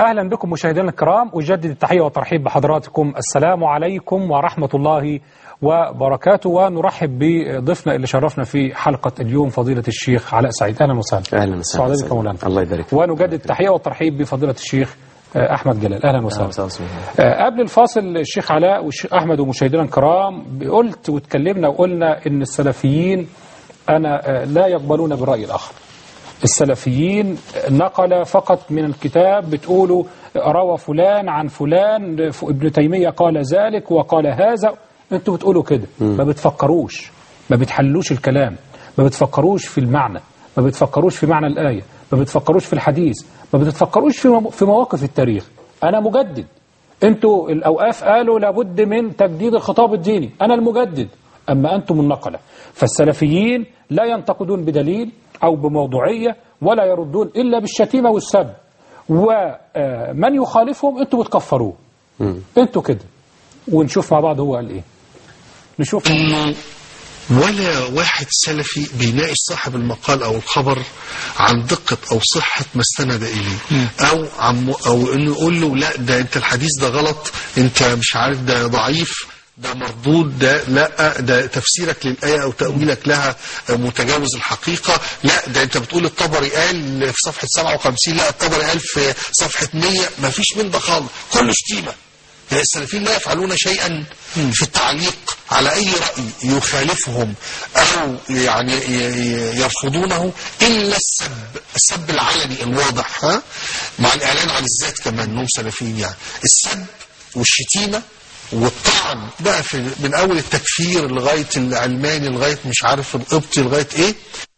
أهلا بكم مشاهدينا الكرام أجدد التحية والترحيب بحضراتكم السلام عليكم ورحمة الله وبركاته ونرحب بضيفنا اللي شرفنا في حلقة اليوم فضيلة الشيخ علاء سعيد أهلا وسهلا اهلا وسهلا سعادة بك مولانا الله يبارك فيك ونجدد التحية والترحيب بفضيلة الشيخ آه، أحمد جلال أهلا وسهلا أهلا وسهلا. آه، قبل الفاصل الشيخ علاء والشيخ أحمد ومشاهدينا الكرام قلت واتكلمنا وقلنا إن السلفيين أنا آه، لا يقبلون بالرأي الآخر السلفيين نقل فقط من الكتاب بتقولوا روى فلان عن فلان ف- ابن تيمية قال ذلك وقال هذا انتوا بتقولوا كده ما بتفكروش ما بتحلوش الكلام ما بتفكروش في المعنى ما بتفكروش في معنى الآية ما بتفكروش في الحديث ما بتفكروش في مو- في مواقف التاريخ أنا مجدد انتوا الأوقاف قالوا لابد من تجديد الخطاب الديني أنا المجدد أما أنتم النقلة فالسلفيين لا ينتقدون بدليل أو بموضوعية ولا يردون إلا بالشتيمة والسب ومن يخالفهم أنتوا بتكفروه أنتوا كده ونشوف مع بعض هو قال إيه نشوف انه ولا واحد سلفي بيناقش صاحب المقال او الخبر عن دقه او صحه ما استند اليه او عن او انه يقول له لا ده انت الحديث ده غلط انت مش عارف ده ضعيف ده مردود ده لا ده تفسيرك للآية أو تأويلك لها متجاوز الحقيقة لا ده أنت بتقول الطبري قال في صفحة 57 لا الطبري قال في صفحة 100 ما فيش من ده خالص كله شتيمة السلفيين لا يفعلون شيئا في التعليق على أي رأي يخالفهم أو يعني ي- ي- يرفضونه إلا السب السب العلني الواضح ها مع الإعلان عن الذات كمان أنهم سلفيين يعني السب والشتيمة والطعن بقى في من أول التكفير لغاية العلماني لغاية مش عارف القبطي لغاية إيه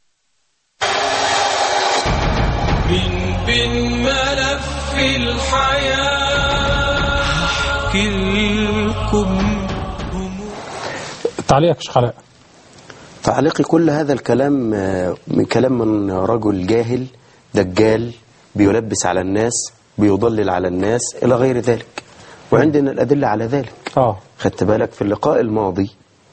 من بين ملف الحياة أحكي لكم تعليقك يا شيخ علاء تعليقي كل هذا الكلام آه، من كلام من رجل جاهل دجال بيلبس على الناس بيضلل على الناس إلى غير ذلك وعندنا الأدلة على ذلك آه خدت بالك في اللقاء الماضي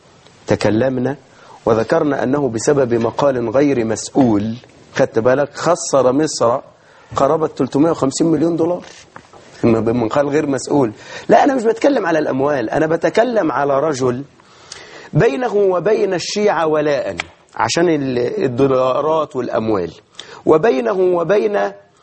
تكلمنا وذكرنا أنه بسبب مقال غير مسؤول خدت بالك خسر مصر قرابة 350 مليون دولار إنه بمقال غير مسؤول لا أنا مش بتكلم على الأموال أنا بتكلم على رجل بينه وبين الشيعة ولاء عشان ال- الدولارات والأموال وبينه وبين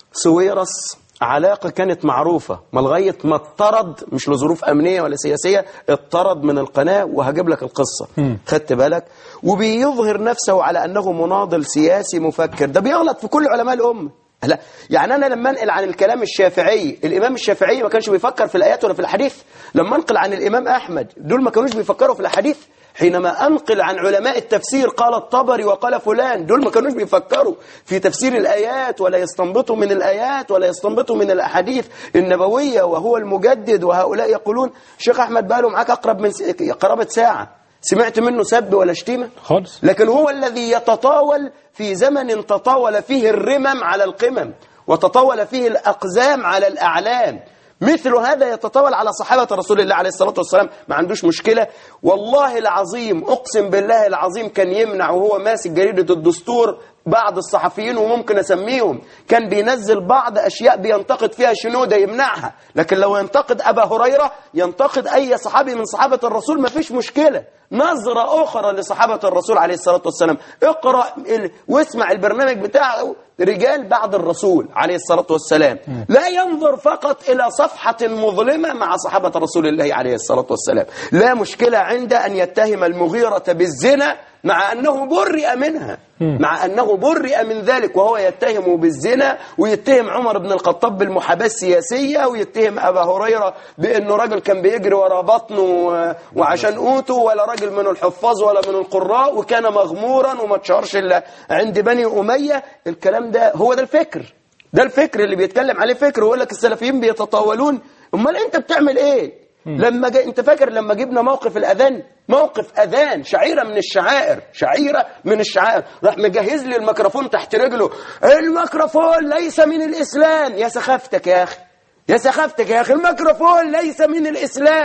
سويرس علاقة كانت معروفة ما لغاية ما اطرد مش لظروف أمنية ولا سياسية اطرد من القناة وهجيب لك القصة خدت بالك وبيظهر نفسه على أنه مناضل سياسي مفكر ده بيغلط في كل علماء الأمة لا يعني أنا لما أنقل عن الكلام الشافعي الإمام الشافعي ما كانش بيفكر في الآيات ولا في الحديث لما أنقل عن الإمام أحمد دول ما كانوش بيفكروا في الحديث حينما أنقل عن علماء التفسير قال الطبري وقال فلان دول ما كانوش بيفكروا في تفسير الآيات ولا يستنبطوا من الآيات ولا يستنبطوا من الأحاديث النبوية وهو المجدد وهؤلاء يقولون شيخ أحمد بقاله معاك أقرب من س- قرابة ساعة سمعت منه سب ولا شتيمة خالص لكن هو الذي يتطاول في زمن تطاول فيه الرمم على القمم وتطاول فيه الأقزام على الأعلام مثل هذا يتطاول على صحابة رسول الله عليه الصلاة والسلام ما عندوش مشكلة والله العظيم أقسم بالله العظيم كان يمنع وهو ماسك جريدة الدستور بعض الصحفيين وممكن أسميهم كان بينزل بعض أشياء بينتقد فيها شنودة يمنعها لكن لو ينتقد أبا هريرة ينتقد أي صحابي من صحابة الرسول ما فيش مشكلة نظرة أخرى لصحابة الرسول عليه الصلاة والسلام اقرأ ال... واسمع البرنامج بتاعه رجال بعد الرسول عليه الصلاة والسلام لا ينظر فقط إلى صفحة مظلمة مع صحابة رسول الله عليه الصلاة والسلام لا مشكلة عند أن يتهم المغيرة بالزنا مع أنه برئ منها مع أنه برئ من ذلك وهو يتهم بالزنا ويتهم عمر بن الخطاب بالمحاباة السياسية ويتهم أبا هريرة بأنه راجل كان بيجري ورا بطنه و- وعشان قوته ولا راجل من الحفاظ ولا من القراء وكان مغمورا وما اتشهرش إلا عند بني أمية الكلام ده هو ده الفكر ده الفكر اللي بيتكلم عليه فكر ويقول لك السلفيين بيتطاولون امال انت بتعمل ايه لما جا... انت فاكر لما جبنا موقف الاذان موقف اذان شعيره من الشعائر شعيره من الشعائر راح مجهز لي الميكروفون تحت رجله الميكروفون ليس من الاسلام يا سخافتك يا اخي يا سخافتك يا اخي الميكروفون ليس من الاسلام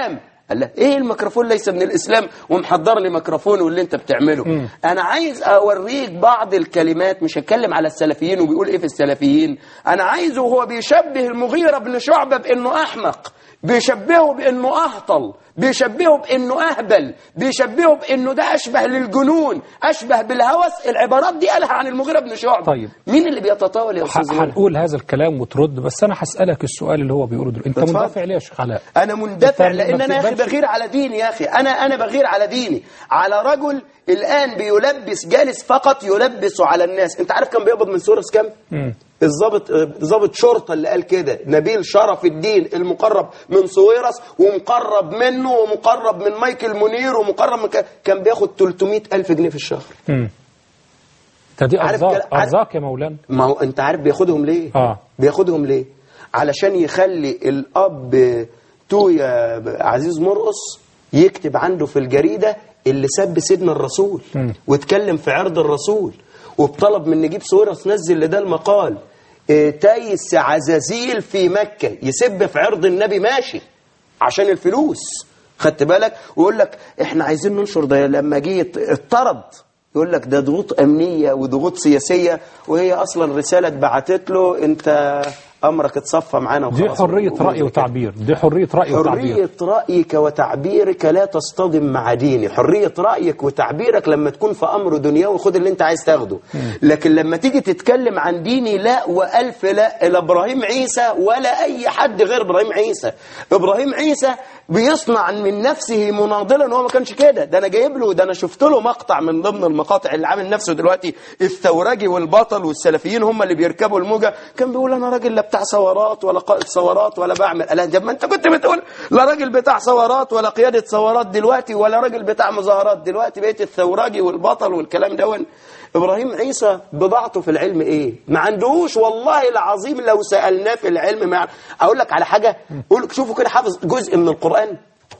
قال له ايه الميكروفون ليس من الاسلام ومحضر لي ميكروفون واللي انت بتعمله انا عايز اوريك بعض الكلمات مش هتكلم على السلفيين وبيقول ايه في السلفيين انا عايزه وهو بيشبه المغيرة بن شعبة بانه احمق بيشبهه بانه اهطل بيشبهه بانه اهبل بيشبهه بانه ده اشبه للجنون اشبه بالهوس العبارات دي قالها عن المغيرة بن شعبة طيب. مين اللي بيتطاول يا ح- استاذ مهند؟ هنقول هذا الكلام وترد بس انا هسالك السؤال اللي هو بيقوله دلوقتي انت اتفضل. مندفع ليه يا شيخ علاء انا مندفع أنت ما لان انا يا اخي بتقبلش- بغير على ديني يا اخي انا انا بغير على ديني على رجل الان بيلبس جالس فقط يلبس على الناس انت عارف كان بيقبض من سورس كام مم. الضابط ضابط شرطه اللي قال كده نبيل شرف الدين المقرب من سويرس ومقرب منه ومقرب من مايكل منير ومقرب من ك... كان بياخد 300 الف جنيه في الشهر مم. ده دي عارف ارزاق كده- عارف- ارزاق يا مولانا ما هو انت عارف بياخدهم ليه اه بياخدهم ليه علشان يخلي الاب تويا عزيز مرقص يكتب عنده في الجريدة اللي سب سيدنا الرسول مم. واتكلم في عرض الرسول وبطلب من نجيب سويرس نزل لده المقال اه، تايس عزازيل في مكة يسب في عرض النبي ماشي عشان الفلوس خدت بالك ويقول لك احنا عايزين ننشر ده لما جه يت- اتطرد يقول لك ده ضغوط امنيه وضغوط سياسيه وهي اصلا رساله اتبعتت له انت امرك اتصفى معانا دي وخلاص. حريه راي وتعبير دي حريه راي وتعبير حرية رأيك وتعبيرك لا تصطدم مع ديني حرية رأيك وتعبيرك لما تكون في أمر دنيوي خد اللي انت عايز تاخده لكن لما تيجي تتكلم عن ديني لا وألف لا لا إبراهيم عيسى ولا أي حد غير إبراهيم عيسى إبراهيم عيسى بيصنع من نفسه مناضلا وهو ما كانش كده ده أنا جايب له ده أنا شفت له مقطع من ضمن المقاطع اللي عامل نفسه دلوقتي الثورجي والبطل والسلفيين هم اللي بيركبوا الموجة كان بيقول أنا راجل لا بتاع ثورات ولا قائد ثورات ولا بعمل قال طب ما أنت كنت بتقول لا راجل بتاع ثورات ولا قيادة ثورات دلوقتي ولا راجل بتاع مظاهرات دلوقتي بقيت الثورجي والبطل والكلام ده إبراهيم عيسى بضاعته في العلم إيه ما عندهوش والله العظيم لو سألناه في العلم ما أقول لك على حاجة قول شوفوا كده حافظ جزء من القرآن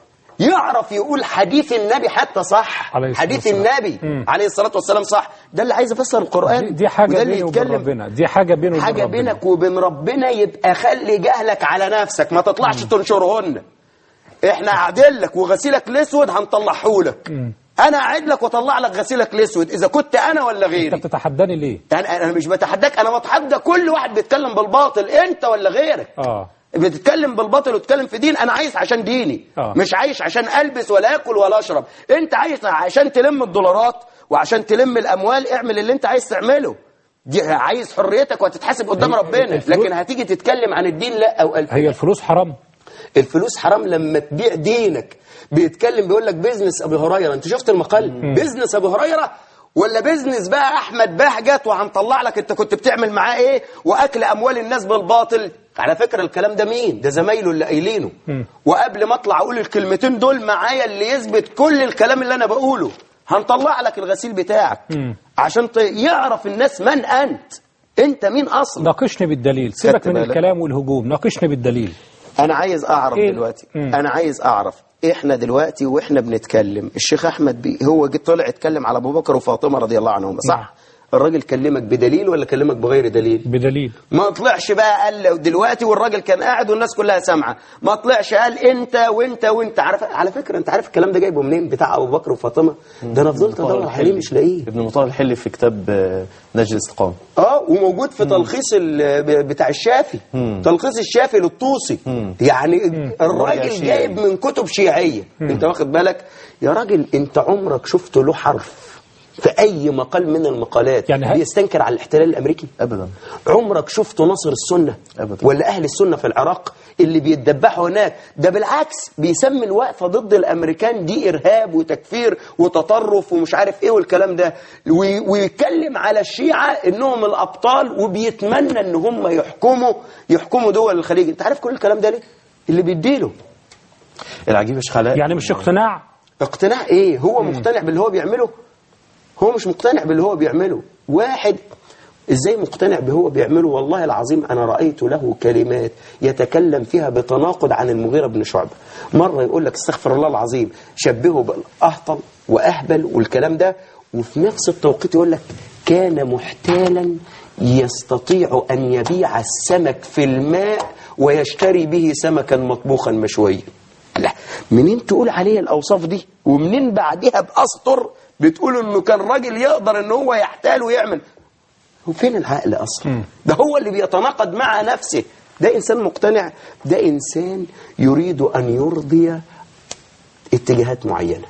يعرف يقول حديث النبي حتى صح عليه الصلاة حديث والسلام. النبي مم. عليه الصلاة والسلام صح ده اللي عايز يفسر القرآن دي, دي حاجه وده اللي بيني وبين يتكلم ربنا دي حاجه بيني وبين حاجة ربنا. بينك وبين ربنا يبقى خلي جهلك على نفسك ما تطلعش تنشرهن احنا قاعدين لك وغسيلك الاسود هنطلعهولك انا قاعد لك واطلع لك غسيلك الاسود اذا كنت انا ولا انت غيري بتتحداني ليه انا أنا مش بتحداك انا بتحدى كل واحد بيتكلم بالباطل انت ولا غيرك اه بتتكلم بالباطل وتتكلم في دين انا عايز عشان ديني آه. مش عايش عشان البس ولا اكل ولا اشرب انت عايز عشان تلم الدولارات وعشان تلم الاموال اعمل اللي انت عايز تعمله دي عايز حريتك وهتتحاسب قدام هي- ربنا الفلوس- لكن هتيجي تتكلم عن الدين لا او الف هي الفلوس حرام الفلوس حرام لما تبيع دينك بيتكلم بيقول لك بيزنس ابي هريره انت شفت المقال بيزنس ابي هريره ولا بيزنس بقى احمد بهجت وهنطلع لك انت كنت بتعمل معاه ايه واكل اموال الناس بالباطل على فكره الكلام ده مين ده زمايله اللي قايلينه وقبل ما اطلع اقول الكلمتين دول معايا اللي يثبت كل الكلام اللي انا بقوله هنطلع لك الغسيل بتاعك مم. عشان ت- يعرف الناس من انت انت مين اصلا ناقشني بالدليل سيبك خدت من بالك؟ الكلام والهجوم ناقشني بالدليل انا عايز اعرف إيه؟ دلوقتي مم. انا عايز اعرف احنا دلوقتي واحنا بنتكلم الشيخ احمد بي هو جه طلع اتكلم على ابو بكر وفاطمه رضي الله عنهم صح الراجل كلمك بدليل ولا كلمك بغير دليل بدليل ما طلعش بقى قال لو دلوقتي والراجل كان قاعد والناس كلها سامعه ما طلعش قال انت وانت وانت عارف على فكره انت عارف الكلام ده جايبه منين بتاع ابو بكر وفاطمه ده انا فضلت ادور عليه مش لاقيه ابن المطهر الحلي في كتاب آه، نجل الاستقامة اه وموجود في تلخيص ال- ب- بتاع الشافي تلخيص الشافي للطوسي يعني الراجل مراجع شيعي. جايب من كتب شيعية انت واخد بالك يا راجل انت عمرك شفت له حرف في اي مقال من المقالات يعني ه- بيستنكر على الاحتلال الامريكي أبدا عمرك شفته ناصر السنة أبدا. ولا أهل السنة في العراق اللي بيتدبحوا هناك ده بالعكس بيسمي الوقفة ضد الأمريكان دي إرهاب وتكفير وتطرف ومش عارف إيه والكلام ده وي- ويتكلم على الشيعة إنهم الأبطال وبيتمنى إن هم يحكموا يحكموا دول الخليج أنت عارف كل الكلام ده ليه؟ اللي بيديله العجيب يا شيخ علاء يعني مش اقتناع اقتناع ايه هو مقتنع باللي هو بيعمله هو مش مقتنع باللي هو بيعمله واحد ازاي مقتنع باللي هو بيعمله والله العظيم انا رايت له كلمات يتكلم فيها بتناقض عن المغيره بن شعبه مره يقول لك استغفر الله العظيم شبهه بالاهطل واهبل والكلام ده وفي نفس التوقيت يقول لك كان محتالا يستطيع ان يبيع السمك في الماء ويشتري به سمكا مطبوخا مشويا لا منين تقول عليه الاوصاف دي ومنين بعدها باسطر بتقول انه كان راجل يقدر ان هو يحتال ويعمل هو فين العقل اصلا ده هو اللي بيتناقض مع نفسه ده انسان مقتنع ده انسان يريد ان يرضي اتجاهات معينه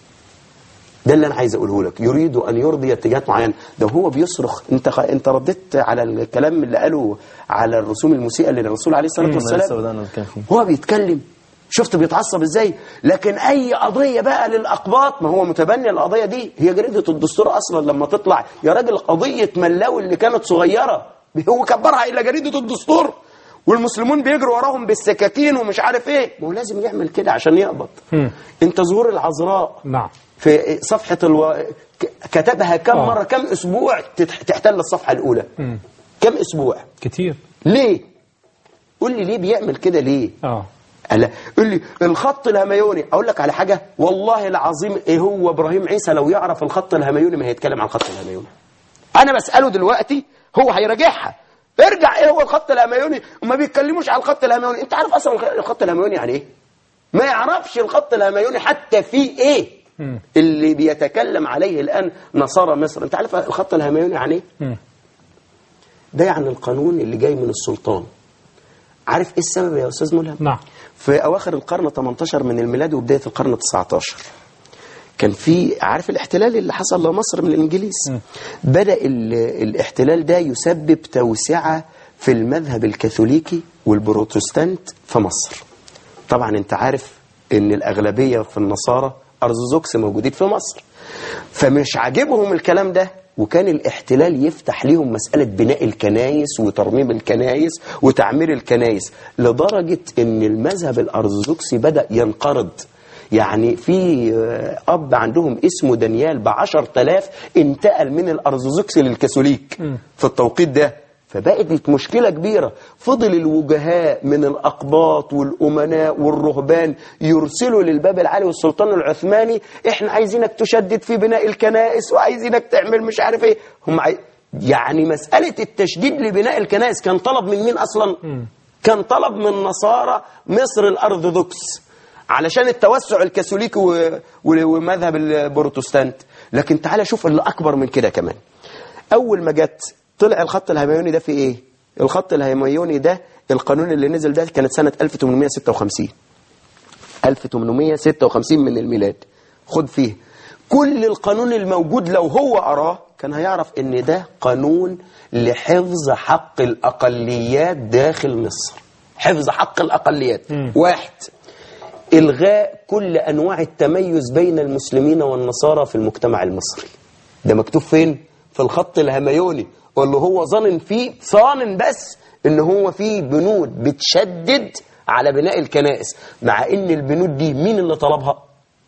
ده اللي انا عايز اقوله لك يريد ان يرضي اتجاهات معينه ده هو بيصرخ انت انت رديت على الكلام اللي قاله على الرسوم المسيئه للرسول عليه الصلاه مم، لسه والسلام بدأنا نتكلم فيه. هو بيتكلم شفت بيتعصب ازاي لكن اي قضيه بقى للاقباط ما هو متبني القضيه دي هي جريده الدستور اصلا لما تطلع يا راجل قضيه ملاوي اللي كانت صغيره هو كبرها الى جريده الدستور والمسلمون بيجروا وراهم بالسكاكين ومش عارف ايه ما هو لازم يعمل كده عشان يقبض مم. انت ظهور العذراء نعم في صفحه الو... ك- كتبها كم آه. مره كم اسبوع تت- تحتل الصفحه الاولى مم. كم اسبوع كتير ليه قول لي ليه بيعمل كده ليه اه قال قول لي الخط الهميوني اقول لك على حاجه والله العظيم ايه هو ابراهيم عيسى لو يعرف الخط الهميوني ما هيتكلم عن الخط الهميوني انا بساله دلوقتي هو هيراجعها ارجع ايه هو الخط الهميوني وما بيتكلموش على الخط الهميوني انت عارف اصلا الخط الهميوني يعني ايه ما يعرفش الخط الهميوني حتى في ايه مم. اللي بيتكلم عليه الان نصارى مصر انت عارف الخط الهميوني يعني ايه مم. ده يعني القانون اللي جاي من السلطان عارف ايه السبب يا استاذ ملهم نعم في اواخر القرن 18 من الميلاد وبدايه القرن 19 كان في عارف الاحتلال اللي حصل لمصر من الانجليز بدا ال- الاحتلال ده يسبب توسعه في المذهب الكاثوليكي والبروتستانت في مصر طبعا انت عارف ان الاغلبيه في النصارى ارثوذكس موجودين في مصر فمش عاجبهم الكلام ده وكان الاحتلال يفتح ليهم مسألة بناء الكنايس وترميم الكنايس وتعمير الكنايس لدرجة ان المذهب الأرثوذكسي بدأ ينقرض يعني في آه، أب عندهم اسمه دانيال بعشر تلاف انتقل من الأرثوذكسي للكاثوليك في التوقيت ده فبقت مشكلة كبيرة فضل الوجهاء من الأقباط والأمناء والرهبان يرسلوا للباب العالي والسلطان العثماني احنا عايزينك تشدد في بناء الكنائس وعايزينك تعمل مش عارف ايه هم عاي... يعني مسألة التشديد لبناء الكنائس كان طلب من مين أصلا كان طلب من نصارى مصر الأرثوذكس علشان التوسع الكاثوليكي و... و... ومذهب البروتستانت لكن تعالى شوف اللي أكبر من كده كمان اول ما جت طلع الخط الهميوني ده في ايه الخط الهميوني ده القانون اللي نزل ده كانت سنة 1856 1856 من الميلاد خد فيه كل القانون الموجود لو هو أراه كان هيعرف ان ده قانون لحفظ حق الأقليات داخل مصر حفظ حق الأقليات واحد إلغاء كل أنواع التميز بين المسلمين والنصارى في المجتمع المصري ده مكتوب فين؟ في الخط الهميوني واللي هو ظانن فيه ظانن بس ان هو فيه بنود بتشدد على بناء الكنائس مع ان البنود دي مين اللي طلبها؟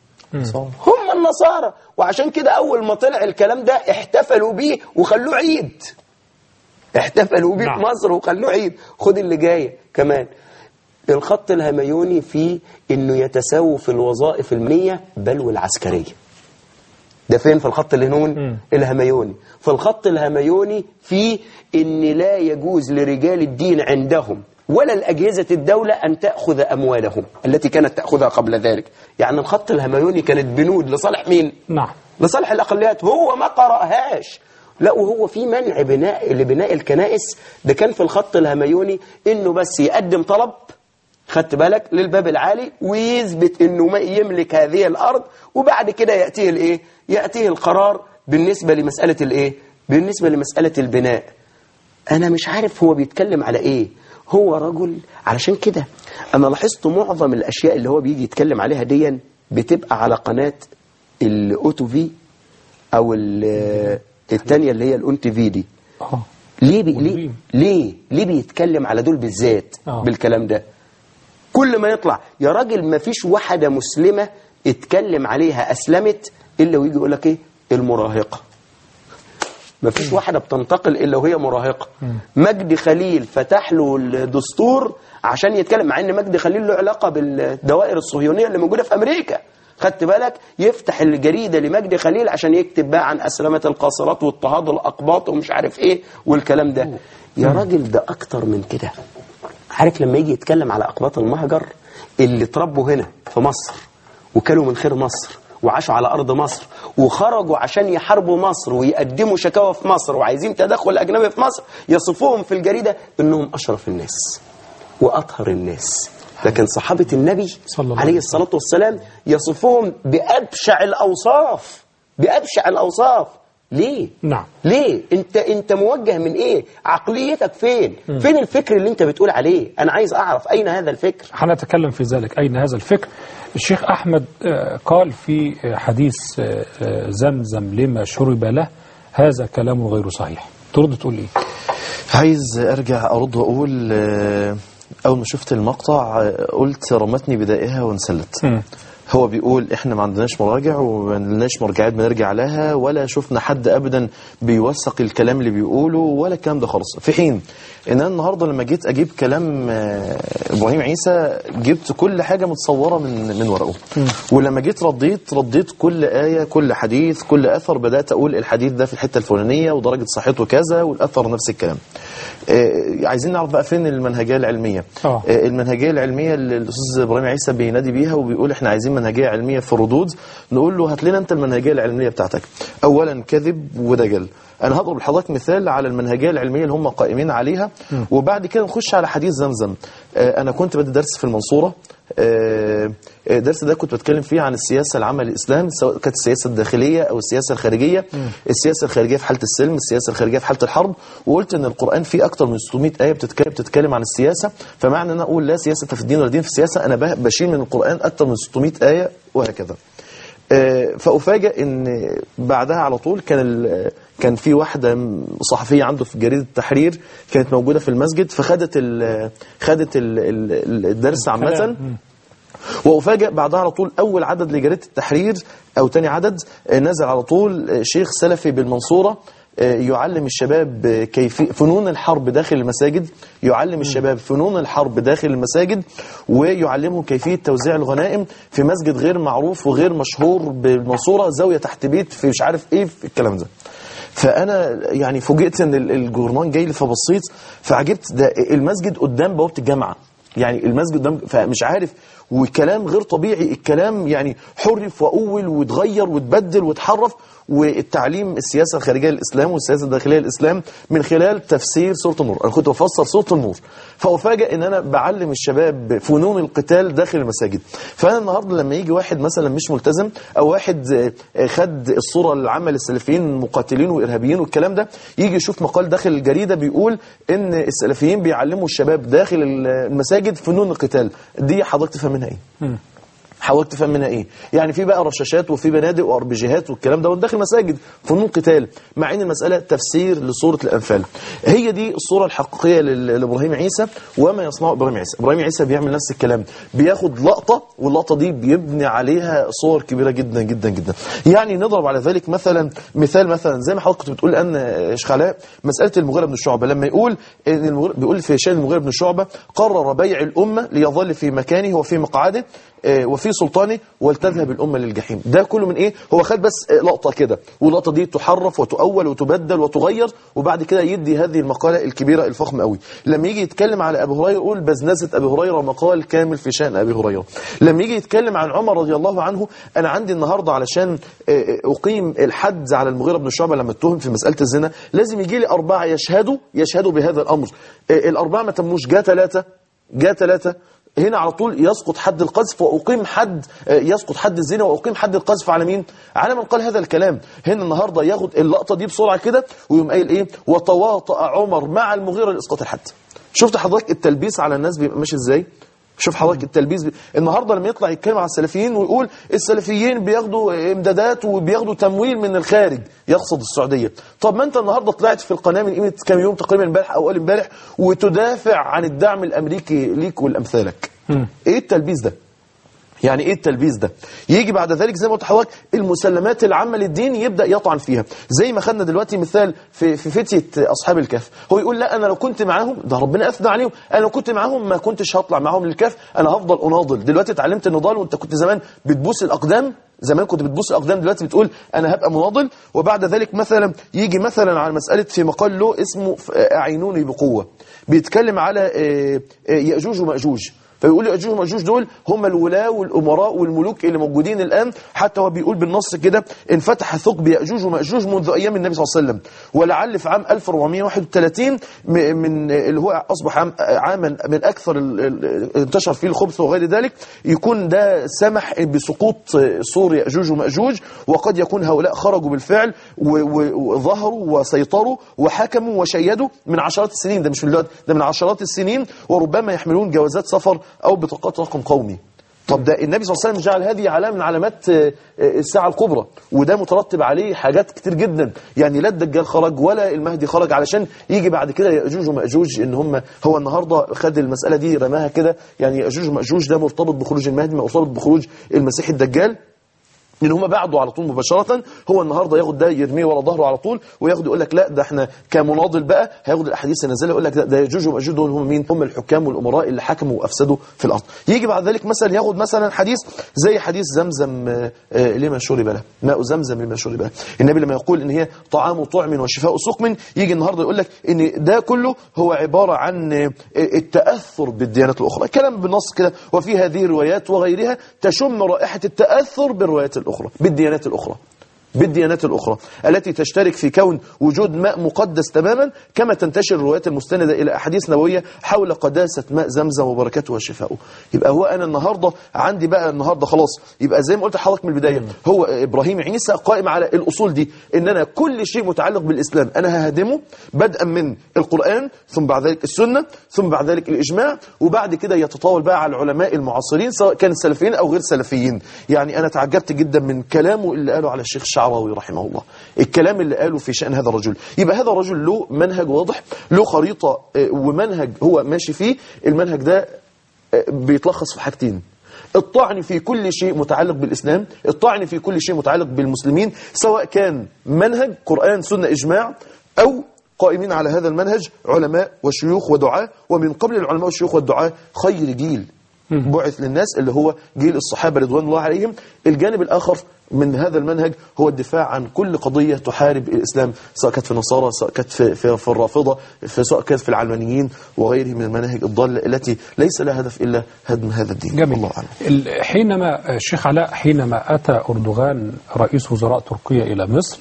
هم النصارى وعشان كده اول ما طلع الكلام ده احتفلوا بيه وخلوه عيد احتفلوا بيه نعم. في مصر وخلوه عيد خد اللي جايه كمان الخط الهميوني فيه انه يتساووا في الوظائف المية بل والعسكريه ده فين في الخط الهنون الهميوني في الخط الهميوني في ان لا يجوز لرجال الدين عندهم ولا الأجهزة الدولة أن تأخذ أموالهم التي كانت تأخذها قبل ذلك يعني الخط الهميوني كانت بنود لصالح مين؟ نعم لصالح الأقليات هو ما قرأهاش لا وهو في منع بناء لبناء الكنائس ده كان في الخط الهميوني انه بس يقدم طلب خدت بالك للباب العالي ويثبت انه ما يملك هذه الارض وبعد كده ياتيه الايه ياتيه القرار بالنسبه لمساله الايه بالنسبه لمساله البناء انا مش عارف هو بيتكلم على ايه هو رجل علشان كده انا لاحظت معظم الاشياء اللي هو بيجي يتكلم عليها ديا بتبقى على قناه الاوتو في او ال- التانية اللي هي الاون تي في دي اه ليه بي ليه والدريم. ليه ليه بيتكلم على دول بالذات آه. بالكلام ده كل ما يطلع يا راجل ما فيش واحدة مسلمة اتكلم عليها أسلمت إلا ويجي يقول لك إيه المراهقة ما فيش واحدة بتنتقل إلا وهي مراهقة مجدي خليل فتح له الدستور عشان يتكلم مع إن مجدي خليل له علاقة بالدوائر الصهيونية اللي موجودة في أمريكا خدت بالك يفتح الجريدة لمجدي خليل عشان يكتب بقى عن أسلمة القاصرات واضطهاد الأقباط ومش عارف إيه والكلام ده يا راجل ده أكتر من كده عارف لما يجي يتكلم على أقباط المهجر اللي اتربوا هنا في مصر وكلوا من خير مصر وعاشوا على أرض مصر وخرجوا عشان يحاربوا مصر ويقدموا شكاوى في مصر وعايزين تدخل أجنبي في مصر يصفوهم في الجريدة إنهم أشرف الناس وأطهر الناس لكن صحابة النبي صلى الله عليه عليه الصلاة والسلام يصفهم بأبشع الأوصاف بأبشع الأوصاف ليه؟ نعم. ليه؟ انت انت موجه من ايه؟ عقليتك فين؟ فين الفكر اللي انت بتقول عليه؟ انا عايز اعرف اين هذا الفكر؟ هنتكلم في ذلك أين هذا الفكر الشيخ أحمد آه، قال في آه، حديث آه، آه، زمزم لما شرب له هذا كلام غير صحيح ترد تقول إيه عايز ارجع ارد واقول آه، اول ما شفت المقطع آه، قلت رمتني بدائها وانسلت مم. هو بيقول احنا ما عندناش مراجع وما عندناش مرجعات بنرجع لها ولا شفنا حد ابدا بيوثق الكلام اللي بيقوله ولا الكلام ده خالص في حين ان انا النهارده لما جيت اجيب كلام آه، ابراهيم عيسى جبت كل حاجه متصوره من من ورقه ولما جيت رديت رديت كل ايه كل حديث كل اثر بدات اقول الحديث ده في الحته الفلانيه ودرجه صحته كذا والاثر نفس الكلام آه، عايزين نعرف بقى فين المنهجيه العلميه آه. آه، المنهجيه العلميه اللي الاستاذ ابراهيم عيسى بينادي بيها وبيقول احنا عايزين منهجيه علميه في الردود نقول له هات لنا انت المنهجيه العلميه بتاعتك اولا كذب ودجل انا هضرب لحضرتك مثال على المنهجيه العلميه اللي هم قائمين عليها وبعد كده نخش على حديث زمزم آه، انا كنت بدي درس في المنصوره آه، آه، الدرس ده كنت بتكلم فيه عن السياسه العامه للاسلام سواء كانت السياسه الداخليه او السياسه الخارجيه السياسه الخارجيه في حاله السلم السياسه الخارجيه في حاله الحرب وقلت ان القران فيه اكتر من 600 ايه بتتكلم بتتكلم عن السياسه فمعنى ان انا اقول لا سياسه في الدين ولا دين في السياسه انا ب- بشيل من القران اكتر من 600 ايه وهكذا آه، فأفاجأ ان بعدها على طول كان ال- كان في واحده صحفيه عنده في جريده التحرير كانت موجوده في المسجد فخدت ال خدت ال- ال- الدرس عامه كلام. وأفاجأ بعدها على طول أول عدد لجريدة التحرير أو تاني عدد آه، نزل على طول آه، شيخ سلفي بالمنصورة آه، يعلم الشباب آه، كيف فنون الحرب داخل المساجد يعلم الشباب فنون الحرب داخل المساجد ويعلمهم كيفية توزيع الغنائم في مسجد غير معروف وغير مشهور بالمنصورة زاوية تحت بيت في مش عارف ايه في الكلام ده فانا يعني فوجئت ان ال- الجورنان جاي لي فبصيت فعجبت ده المسجد قدام بوابه الجامعه يعني المسجد قدام فمش عارف وكلام غير طبيعي الكلام يعني حرف واول واتغير واتبدل واتحرف والتعليم السياسه الخارجيه للاسلام والسياسه الداخليه للاسلام من خلال تفسير سوره النور انا كنت بفسر سوره النور فافاجئ ان انا بعلم الشباب فنون القتال داخل المساجد فانا النهارده لما يجي واحد مثلا مش ملتزم او واحد آه، آه، خد الصوره العامه للسلفيين مقاتلين وارهابيين والكلام ده يجي يشوف مقال داخل الجريده بيقول ان السلفيين بيعلموا الشباب داخل المساجد فنون القتال دي حضرتك تفهم منها ايه حاولت تفهم منها ايه يعني في بقى رشاشات وفي بنادق واربجيهات والكلام ده داخل مساجد فنون قتال مع ان المساله تفسير لسوره الانفال هي دي الصوره الحقيقيه لل- لابراهيم عيسى وما يصنعه ابراهيم عيسى ابراهيم عيسى بيعمل نفس الكلام بياخد لقطه واللقطه دي بيبني عليها صور كبيره جدا جدا جدا يعني نضرب على ذلك مثلا مثال مثلا زي ما حضرتك كنت بتقول ان آه، شخلاء مساله المغيره بن شعبه لما يقول ان المغيرة بيقول في شان المغيره بن شعبه قرر بيع الامه ليظل في مكانه وفي مقعده آه، وفي سلطانه ولتذهب الأمة للجحيم ده كله من إيه هو خد بس آه، لقطة كده واللقطة دي تحرف وتؤول وتبدل وتغير وبعد كده يدي هذه المقالة الكبيرة الفخمة قوي لما يجي يتكلم على أبي هريرة يقول بزنزة أبي هريرة مقال كامل في شأن أبي هريرة لما يجي يتكلم عن عمر رضي الله عنه أنا عندي النهاردة علشان آه، أقيم الحد على المغيرة بن شعبة لما اتهم في مسألة الزنا لازم يجي لي أربعة يشهدوا يشهدوا بهذا الأمر آه، الأربعة ما تموش جاء ثلاثة جاء ثلاثة هنا على طول يسقط حد القذف واقيم حد آه، يسقط حد الزنا واقيم حد القذف على مين على من قال هذا الكلام هنا النهارده ياخد اللقطه دي بسرعه كده ويقوم قايل ايه وتواطأ عمر مع المغيره لاسقاط الحد شفت حضرتك التلبيس على الناس بيبقى ماشي ازاي شوف حضرتك التلبيس بي... النهارده لما يطلع يتكلم على السلفيين ويقول السلفيين بياخدوا امدادات وبياخدوا تمويل من الخارج يقصد السعوديه طب ما انت النهارده طلعت في القناه من قيمه كام يوم تقريبا امبارح او اول امبارح وتدافع عن الدعم الامريكي ليك ولامثالك ايه التلبيس ده يعني ايه التلبيس ده يجي بعد ذلك زي ما قلت لحضرتك المسلمات العامه للدين يبدا يطعن فيها زي ما خدنا دلوقتي مثال في في فتيه اصحاب الكهف هو يقول لا انا لو كنت معاهم ده ربنا اثنى عليهم انا لو كنت معاهم ما كنتش هطلع معاهم للكهف انا هفضل اناضل دلوقتي اتعلمت النضال وانت كنت زمان بتبوس الاقدام زمان كنت بتبوس الاقدام دلوقتي بتقول انا هبقى مناضل وبعد ذلك مثلا يجي مثلا على مساله في مقال له اسمه اعينوني بقوه بيتكلم على آه، آه، ياجوج وماجوج فيقول يأجوج ومأجوج دول هم الولاة والأمراء والملوك اللي موجودين الآن حتى هو بيقول بالنص كده انفتح ثقب يأجوج ومأجوج منذ أيام النبي صلى الله عليه وسلم ولعل في عام 1431 م- من اللي هو أصبح عام عاما من أكثر ال- ال- انتشر فيه الخبث وغير ذلك يكون ده سمح بسقوط سور يأجوج ومأجوج وقد يكون هؤلاء خرجوا بالفعل و- و- وظهروا وسيطروا وحكموا وشيدوا من عشرات السنين ده مش من دلوقتي ده من عشرات السنين وربما يحملون جوازات سفر أو بطاقات رقم قومي طب ده النبي صلى الله عليه وسلم جعل هذه علامة من علامات آه، آه، الساعة الكبرى وده مترتب عليه حاجات كتير جدا يعني لا الدجال خرج ولا المهدي خرج علشان يجي بعد كده يأجوج ومأجوج ان هم هو النهاردة خد المسألة دي رماها كده يعني يأجوج ومأجوج ده مرتبط بخروج المهدي مرتبط بخروج المسيح الدجال لان هم بعده على طول مباشره هو النهارده ياخد ده يرميه ورا ظهره على طول وياخد يقول لك لا ده احنا كمناضل بقى هياخد الاحاديث النازله يقول لك لا ده يجوج وماجوج دول هم مين هم الحكام والامراء اللي حكموا وافسدوا في الارض يجي بعد ذلك مثلا ياخد مثلا حديث زي حديث زمزم آه، آه، لما شرب له ماء زمزم لما شرب له النبي لما يقول ان هي طعام طعم وشفاء سقم يجي النهارده يقول لك ان ده كله هو عباره عن آه، التاثر بالديانات الاخرى كلام بالنص كده وفي هذه الروايات وغيرها تشم رائحه التاثر بالروايات الاخرى بالديانات الاخرى بالديانات الأخرى التي تشترك في كون وجود ماء مقدس تماما كما تنتشر الروايات المستندة إلى أحاديث نبوية حول قداسة ماء زمزم وبركته وشفاؤه يبقى هو أنا النهاردة عندي بقى النهاردة خلاص يبقى زي ما قلت لحضرتك من البداية هو إبراهيم عيسى قائم على الأصول دي إن أنا كل شيء متعلق بالإسلام أنا ههدمه بدءا من القرآن ثم بعد ذلك السنة ثم بعد ذلك الإجماع وبعد كده يتطاول بقى على العلماء المعاصرين سواء كانوا سلفيين أو غير سلفيين يعني أنا تعجبت جدا من كلامه اللي قاله على الشيخ الشعراوي رحمه الله الكلام اللي قاله في شأن هذا الرجل يبقى هذا الرجل له منهج واضح له خريطة آه، ومنهج هو ماشي فيه المنهج ده آه، بيتلخص في حاجتين الطعن في كل شيء متعلق بالإسلام الطعن في كل شيء متعلق بالمسلمين سواء كان منهج قرآن سنة إجماع أو قائمين على هذا المنهج علماء وشيوخ ودعاة ومن قبل العلماء والشيوخ والدعاة خير جيل بعث للناس اللي هو جيل الصحابة رضوان الله عليهم الجانب الآخر من هذا المنهج هو الدفاع عن كل قضية تحارب الإسلام سواء كانت في النصارى سواء كانت في, في, في الرافضة في سواء كانت في العلمانيين وغيرهم من المناهج الضالة التي ليس لها هدف إلا هدم هذا الدين جميل الله أعلم ال- حينما الشيخ علاء حينما أتى أردوغان رئيس وزراء تركيا إلى مصر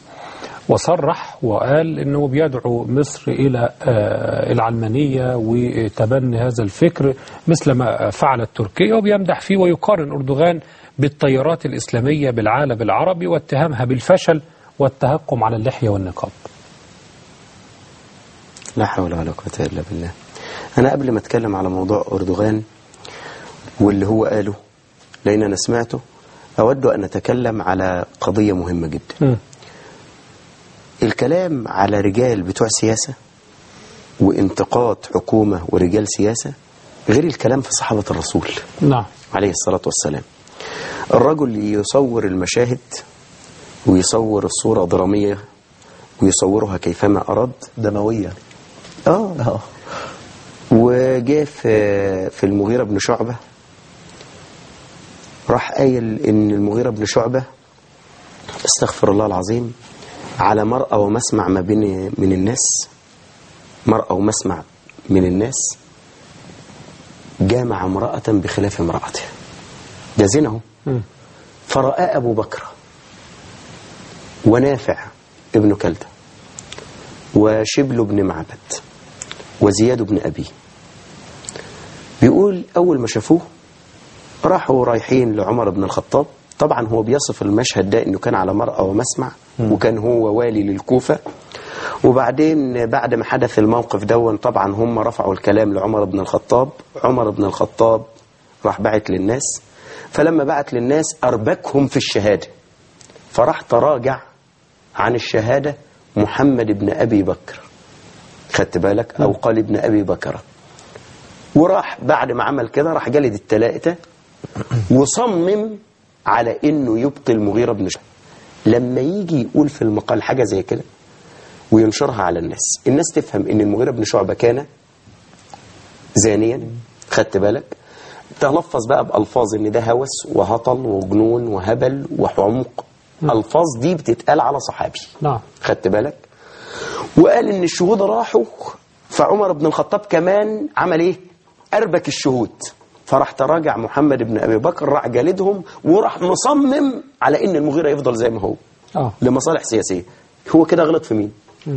وصرح وقال أنه بيدعو مصر إلى آه، العلمانية وتبني هذا الفكر مثل ما فعلت تركيا وبيمدح فيه ويقارن أردوغان بالتيارات الإسلامية بالعالم العربي واتهامها بالفشل والتهكم على اللحية والنقاب لا حول ولا قوة إلا بالله أنا قبل ما أتكلم على موضوع أردوغان واللي هو قاله لأن أنا سمعته أود أن أتكلم على قضية مهمة جدا م. الكلام على رجال بتوع سياسة وانتقاد حكومة ورجال سياسة غير الكلام في صحابة الرسول نعم عليه الصلاة والسلام الرجل يصور المشاهد ويصور الصورة درامية ويصورها كيفما أراد دموية آه آه. وجاء في في المغيرة بن شعبة راح قايل إن المغيرة بن شعبة استغفر الله العظيم على مرأى ومسمع ما بين من الناس مرأى ومسمع من الناس جامع امرأة بخلاف امرأته ده زنا اهو م. فرأى أبو بكر ونافع ابن كلدة وشبل بن معبد وزياد بن أبي بيقول أول ما شافوه راحوا رايحين لعمر بن الخطاب طبعا هو بيصف المشهد ده انه كان على مرأى ومسمع وكان هو والي للكوفة وبعدين بعد ما حدث الموقف دون طبعا هم رفعوا الكلام لعمر بن الخطاب عمر بن الخطاب راح بعت للناس فلما بعت للناس أربكهم في الشهادة فراح تراجع عن الشهادة محمد بن أبي بكر خدت بالك أو قال ابن أبي بكر وراح بعد ما عمل كده راح جلد التلاتة وصمم على انه يبقي المغيرة بن شعبة لما يجي يقول في المقال حاجة زي كده وينشرها على الناس الناس تفهم ان المغيرة بن شعبة كان زانيا خدت بالك تلفظ بقى بألفاظ ان ده هوس وهطل وجنون وهبل وحمق ألفاظ دي بتتقال على صحابي نعم خدت بالك وقال ان الشهود راحوا فعمر بن الخطاب كمان عمل ايه اربك الشهود فراح تراجع محمد بن أبي بكر راح جالدهم وراح مصمم على إن المغيرة يفضل زي ما هو اه لمصالح سياسية هو كده غلط في مين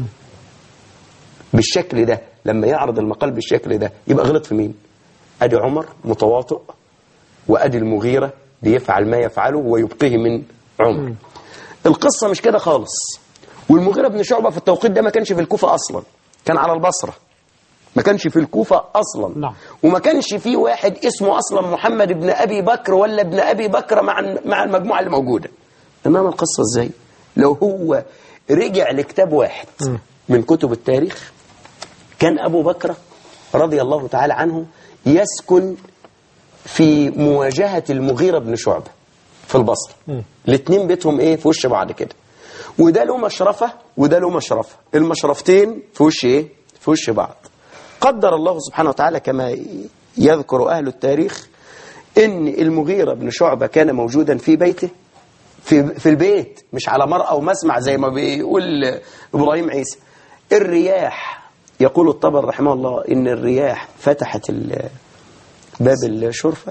بالشكل ده لما يعرض المقال بالشكل ده يبقى غلط في مين ادي عمر متواطئ وادي المغيرة بيفعل ما يفعله ويبقيه من عمر القصة مش كده خالص والمغيرة بن شعبة في التوقيت ده ما كانش في الكوفة أصلا كان على البصرة ما كانش في الكوفة أصلا نعم. وما كانش في واحد اسمه أصلا محمد بن أبي بكر ولا ابن أبي بكر مع مع المجموعة اللي موجودة تمام القصة إزاي لو هو رجع لكتاب واحد من كتب التاريخ كان أبو بكر رضي الله تعالى عنه يسكن في مواجهة المغيرة بن شعبة في البصرة الاثنين بيتهم ايه في وش بعض كده وده له مشرفة وده له مشرفة المشرفتين في وش ايه في وش بعض قدر الله سبحانه وتعالى كما يذكر أهل التاريخ ان المغيرة بن شعبة كان موجودا في بيته في في البيت مش على مرأى ومسمع زي ما بيقول إبراهيم عيسى الرياح يقول الطبر رحمه الله إن الرياح فتحت ال- باب الشرفة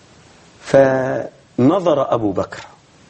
فنظر أبو بكر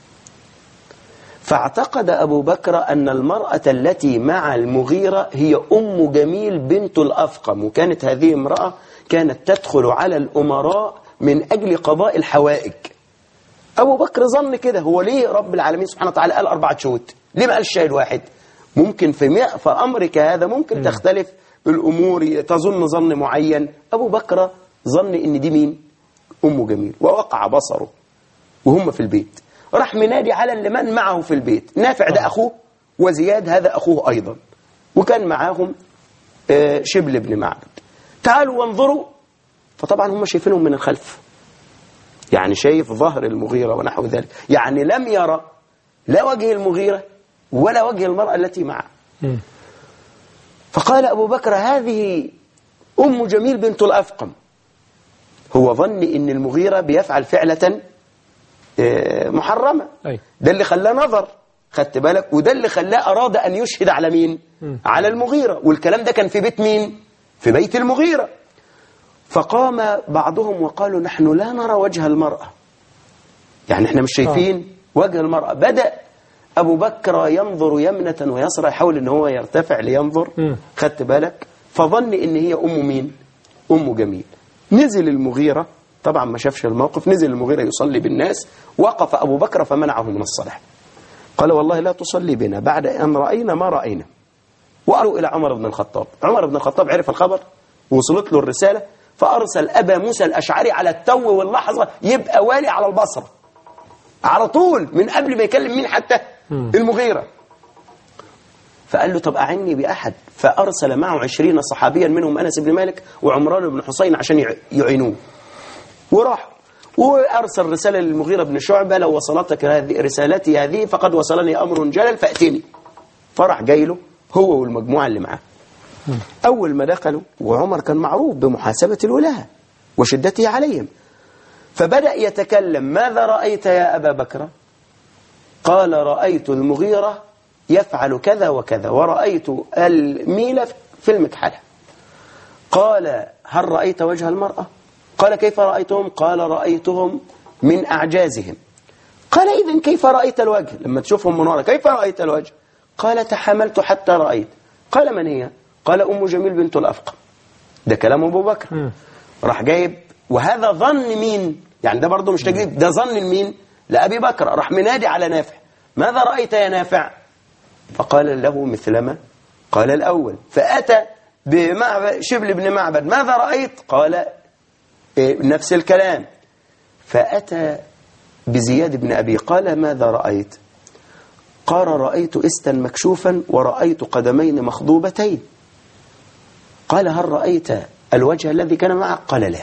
فاعتقد أبو بكر أن المرأة التي مع المغيرة هي أم جميل بنت الأفقم وكانت هذه امرأة كانت تدخل على الأمراء من أجل قضاء الحوائج أبو بكر ظن كده هو ليه رب العالمين سبحانه وتعالى قال أربعة شهود ليه ما قالش شاهد واحد ممكن في مئة في أمرك هذا ممكن تختلف الأمور تظن ظن معين أبو بكر ظن إن دي مين أم جميل ووقع بصره وهم في البيت راح منادي على اللي من معه في البيت نافع ده أخوه وزياد هذا أخوه أيضا وكان معاهم آه، شبل بن معبد تعالوا وانظروا فطبعا هم شايفينهم من الخلف يعني شايف ظهر المغيرة ونحو ذلك يعني لم يرى لا وجه المغيرة ولا وجه المرأة التي معه فقال أبو بكر هذه أم جميل بنت الأفقم هو ظن إن المغيرة بيفعل فعلة آه، محرمة أي. ده اللي خلاه نظر خدت بالك وده اللي خلاه أراد أن يشهد على مين على المغيرة والكلام ده كان في بيت مين في بيت المغيرة فقام بعضهم وقالوا نحن لا نرى وجه المرأة يعني احنا مش شايفين وجه المرأة بدأ أبو بكر ينظر يمنة ويسرى يحاول ان هو يرتفع لينظر مم. خدت بالك فظن ان هي أم مين أم جميل نزل المغيرة طبعا ما شافش الموقف نزل المغيرة يصلي بالناس وقف أبو بكر فمنعه من الصلاة قال والله لا تصلي بنا بعد أن رأينا ما رأينا وقالوا إلى عمر بن الخطاب عمر بن الخطاب عرف الخبر وصلت له الرسالة فأرسل أبا موسى الأشعري على التو واللحظة يبقى والي على البصرة على طول من قبل ما يكلم مين حتى المغيرة فقال له طب أعني بأحد فأرسل معه عشرين صحابيا منهم أنس بن مالك وعمران بن حسين عشان يع- يعينوه وراح وأرسل رسالة للمغيرة بن شعبة لو وصلتك هذه رسالتي هذه فقد وصلني أمر جلل فأتني فراح جاي له هو والمجموعة اللي معاه أول ما دخلوا وعمر كان معروف بمحاسبة الولاة وشدته عليهم فبدأ يتكلم ماذا رأيت يا أبا بكر قال رأيت المغيرة يفعل كذا وكذا ورأيت الميل في المكحلة قال هل رأيت وجه المرأة قال كيف رأيتهم قال رأيتهم من أعجازهم قال إذا كيف رأيت الوجه لما تشوفهم من ورا كيف رأيت الوجه قال تحملت حتى رأيت قال من هي قال أم جميل بنت الأفقى ده كلام أبو بكر راح جايب وهذا ظن مين يعني ده برضه مش تجديد ده ظن مين لأبي بكر راح منادي على نافع ماذا رأيت يا نافع فقال له مثلما قال الأول فأتى بمعبد شبل بن معبد ماذا رأيت قال إيه، نفس الكلام فأتى بزياد بن أبي قال ماذا رأيت قال رأيت إستا مكشوفا ورأيت قدمين مخضوبتين قال هل رأيت الوجه الذي كان معك قال لا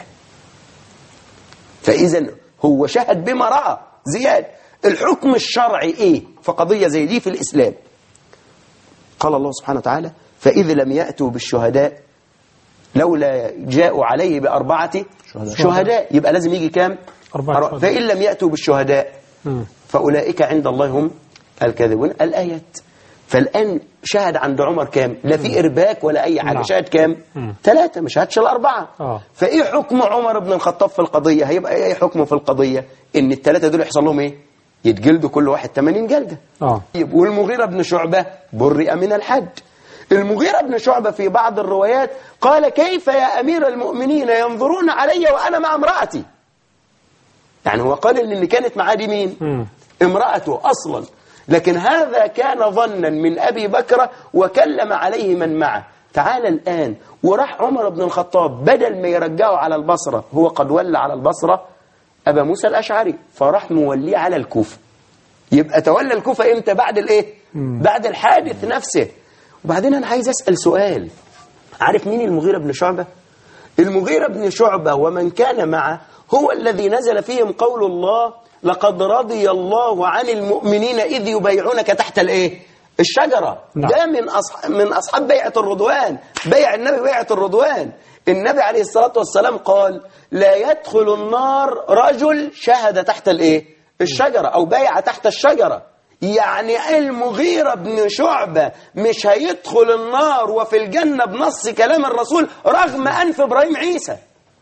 فإذا هو شهد بما رأى زياد الحكم الشرعي إيه فقضية زي دي في الإسلام قال الله سبحانه وتعالى فإذ لم يأتوا بالشهداء لولا جاءوا عليه بأربعة شهداء, شهداء يبقى لازم يجي كام أربعة أر- شهداء. فإن لم يأتوا بالشهداء فأولئك عند الله هم الكاذبون الآيات فالآن شهد عند عمر كام لا في إرباك ولا أي حاجة نعم. شهد كام ثلاثة مش شهدش الأربعة آه. فإيه حكم عمر بن الخطاب في القضية هيبقى إيه حكمه في القضية إن الثلاثة دول يحصل لهم إيه يتجلدوا كل واحد 80 جلدة آه. طيب والمغيرة بن شعبة برئ من الحد المغيرة بن شعبة في بعض الروايات قال كيف يا أمير المؤمنين ينظرون علي وأنا مع امرأتي يعني هو قال إن اللي كانت معاه دي مين مم. امرأته أصلا لكن هذا كان ظنا من أبي بكر وكلم عليه من معه تعال الآن وراح عمر بن الخطاب بدل ما يرجعه على البصرة هو قد ولى على البصرة أبا موسى الأشعري فراح موليه على الكوفة يبقى تولى الكوفة إمتى بعد الإيه بعد الحادث نفسه وبعدين أنا عايز أسأل سؤال عارف مين المغيرة بن شعبة المغيرة بن شعبة ومن كان معه هو الذي نزل فيهم قول الله لقد رضي الله عن المؤمنين إذ يبايعونك تحت الإيه الشجرة نعم. ده من أصح... من أصحاب بيعة الرضوان بيع النبي بيعة الرضوان النبي عليه الصلاة والسلام قال لا يدخل النار رجل شهد تحت الإيه الشجرة أو بيع تحت الشجرة يعني المغيرة بن شعبة مش هيدخل النار وفي الجنة بنص كلام الرسول رغم أنف إبراهيم عيسى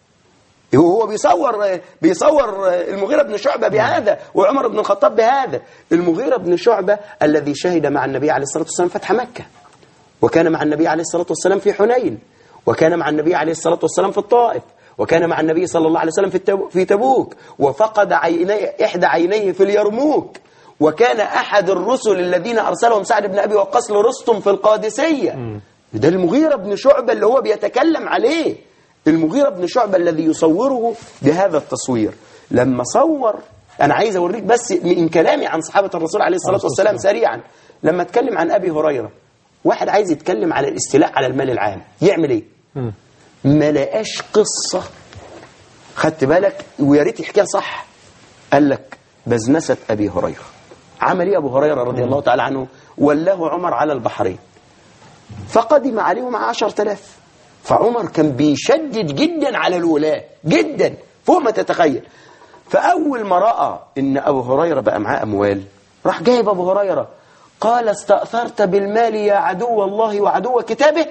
هو بيصور بيصور المغيرة بن شعبة بهذا وعمر بن الخطاب بهذا المغيرة بن شعبة الذي شهد مع النبي عليه الصلاة والسلام فتح مكة وكان مع النبي عليه الصلاة والسلام في حنين وكان مع النبي عليه الصلاة والسلام في الطائف وكان مع النبي صلى الله عليه وسلم في التبو- في تبوك وفقد عيني إحدى عينيه في اليرموك وكان أحد الرسل الذين أرسلهم سعد بن أبي وقاص لرستم في القادسية ده المغيرة بن شعبة اللي هو بيتكلم عليه المغيرة بن شعبة الذي يصوره بهذا التصوير لما صور أنا عايز أوريك بس من كلامي عن صحابة الرسول عليه الصلاة والسلام سريعا لما اتكلم عن أبي هريرة واحد عايز يتكلم على الاستيلاء على المال العام يعمل ايه مم. ما لقاش قصة خدت بالك ويا ريت يحكيها صح قال لك بزنسة أبي هريرة عمل ايه أبو هريرة رضي الله تعالى عنه ولاه عمر على البحرين فقدم عليه مع عشرة آلاف فعمر كان بيشدد جدا على الولاة جدا فوق ما تتخيل فأول ما رأى إن أبو هريرة بقى معاه أموال راح جايب أبو هريرة قال استأثرت بالمال يا عدو الله وعدو كتابه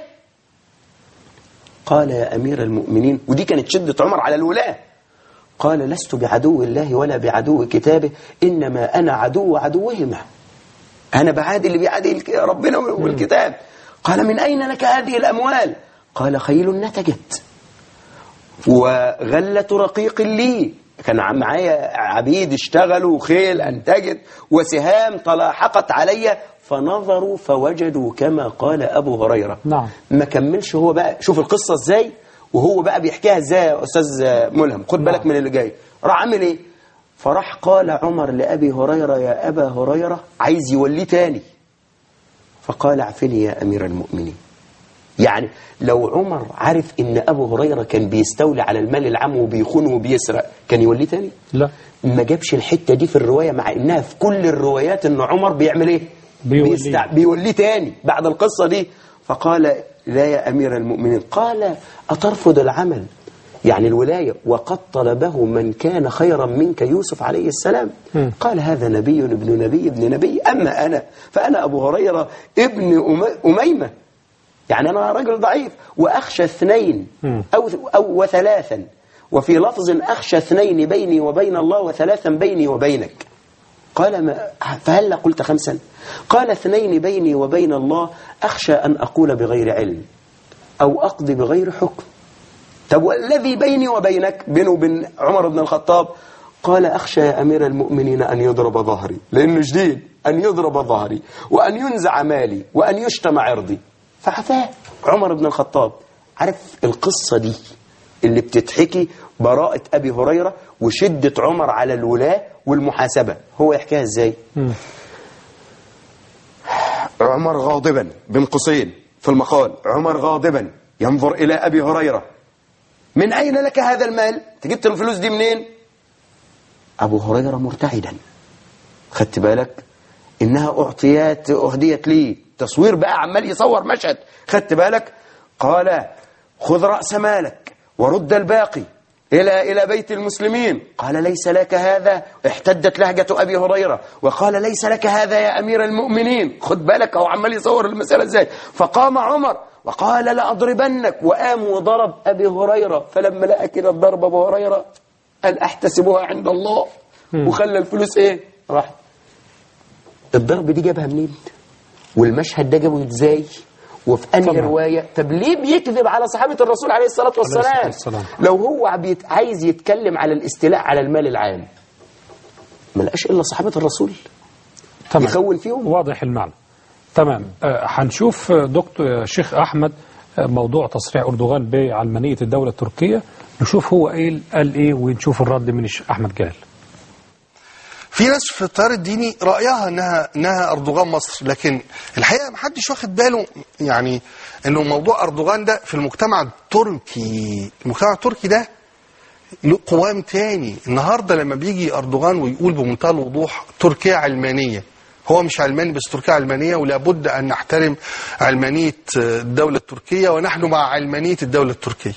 قال يا أمير المؤمنين ودي كانت شدة عمر على الولاة قال لست بعدو الله ولا بعدو كتابه إنما أنا عدو عدوهما أنا بعادي اللي بيعادي الك- ربنا والكتاب قال من أين لك هذه الأموال قال خيل نتجت وغلة رقيق لي كان عم- معايا عبيد اشتغلوا وخيل أنتجت وسهام تلاحقت علي فنظروا فوجدوا كما قال أبو هريرة نعم. ما كملش هو بقى شوف القصة ازاي وهو بقى بيحكيها ازاي يا أستاذ ملهم خد بالك من اللي جاي راح عامل ايه فراح قال عمر لأبي هريرة يا أبا هريرة عايز يوليه تاني فقال اعفني يا أمير المؤمنين يعني لو عمر عارف ان ابو هريره كان بيستولي على المال العام وبيخونه وبيسرق كان يوليه تاني لا ما جابش الحته دي في الروايه مع انها في كل الروايات ان عمر بيعمل ايه بيوليه. بيستع... بيوليه تاني بعد القصه دي فقال لا يا امير المؤمنين قال اترفض العمل يعني الولايه وقد طلبه من كان خيرا منك يوسف عليه السلام مم. قال هذا نبي ابن نبي ابن نبي اما انا فانا ابو هريره ابن أم- اميمه يعني أنا رجل ضعيف وأخشى اثنين مم. أو, أو وثلاثا وفي لفظ أخشى اثنين بيني وبين الله وثلاثا بيني وبينك قال ما فهل قلت خمسا قال اثنين بيني وبين الله أخشى أن أقول بغير علم أو أقضي بغير حكم طب والذي بيني وبينك بينه وبين عمر بن الخطاب قال أخشى يا أمير المؤمنين أن يضرب ظهري لأنه شديد أن يضرب ظهري وأن ينزع مالي وأن يشتم عرضي فعفاه عمر بن الخطاب عارف القصة دي اللي بتتحكي براءة أبي هريرة وشدة عمر على الولاة والمحاسبة هو يحكيها إزاي مم. عمر غاضبا بين قوسين في المقال عمر غاضبا ينظر إلى أبي هريرة من أين لك هذا المال أنت جبت الفلوس دي منين أبو هريرة مرتعدا خدت بالك إنها أعطيات أهديت لي تصوير بقى عمال يصور مشهد خدت بالك قال خذ رأس مالك ورد الباقي إلى إلى بيت المسلمين قال ليس لك هذا احتدت لهجة أبي هريرة وقال ليس لك هذا يا أمير المؤمنين خد بالك أو عمال يصور المسألة إزاي فقام عمر وقال لأضربنك وقام وضرب أبي هريرة فلما لقى كده الضرب أبو هريرة قال أحتسبها عند الله وخلى الفلوس إيه راح الضرب دي جابها منين والمشهد ده جابه ازاي وفي انهي طبعا. روايه طب ليه بيكذب على صحابه الرسول عليه الصلاه والسلام والسلام. لو هو بيت- عايز يتكلم على الاستيلاء على المال العام ما لقاش الا صحابه الرسول تمام يخون فيهم واضح المعنى تمام آه، هنشوف آه، دكتور آه، شيخ احمد آه، موضوع تصريح اردوغان بعلمانيه الدوله التركيه نشوف هو ايه قال ايه ونشوف الرد من الشيخ احمد جلال في ناس في التيار الديني رأيها انها انها اردوغان مصر لكن الحقيقه ما حدش واخد باله يعني انه موضوع اردوغان ده في المجتمع التركي المجتمع التركي ده له قوام تاني النهارده لما بيجي اردوغان ويقول بمنتهى الوضوح تركيا علمانيه هو مش علماني بس تركيا علمانيه ولابد ان نحترم علمانيه الدوله التركيه ونحن مع علمانيه الدوله التركيه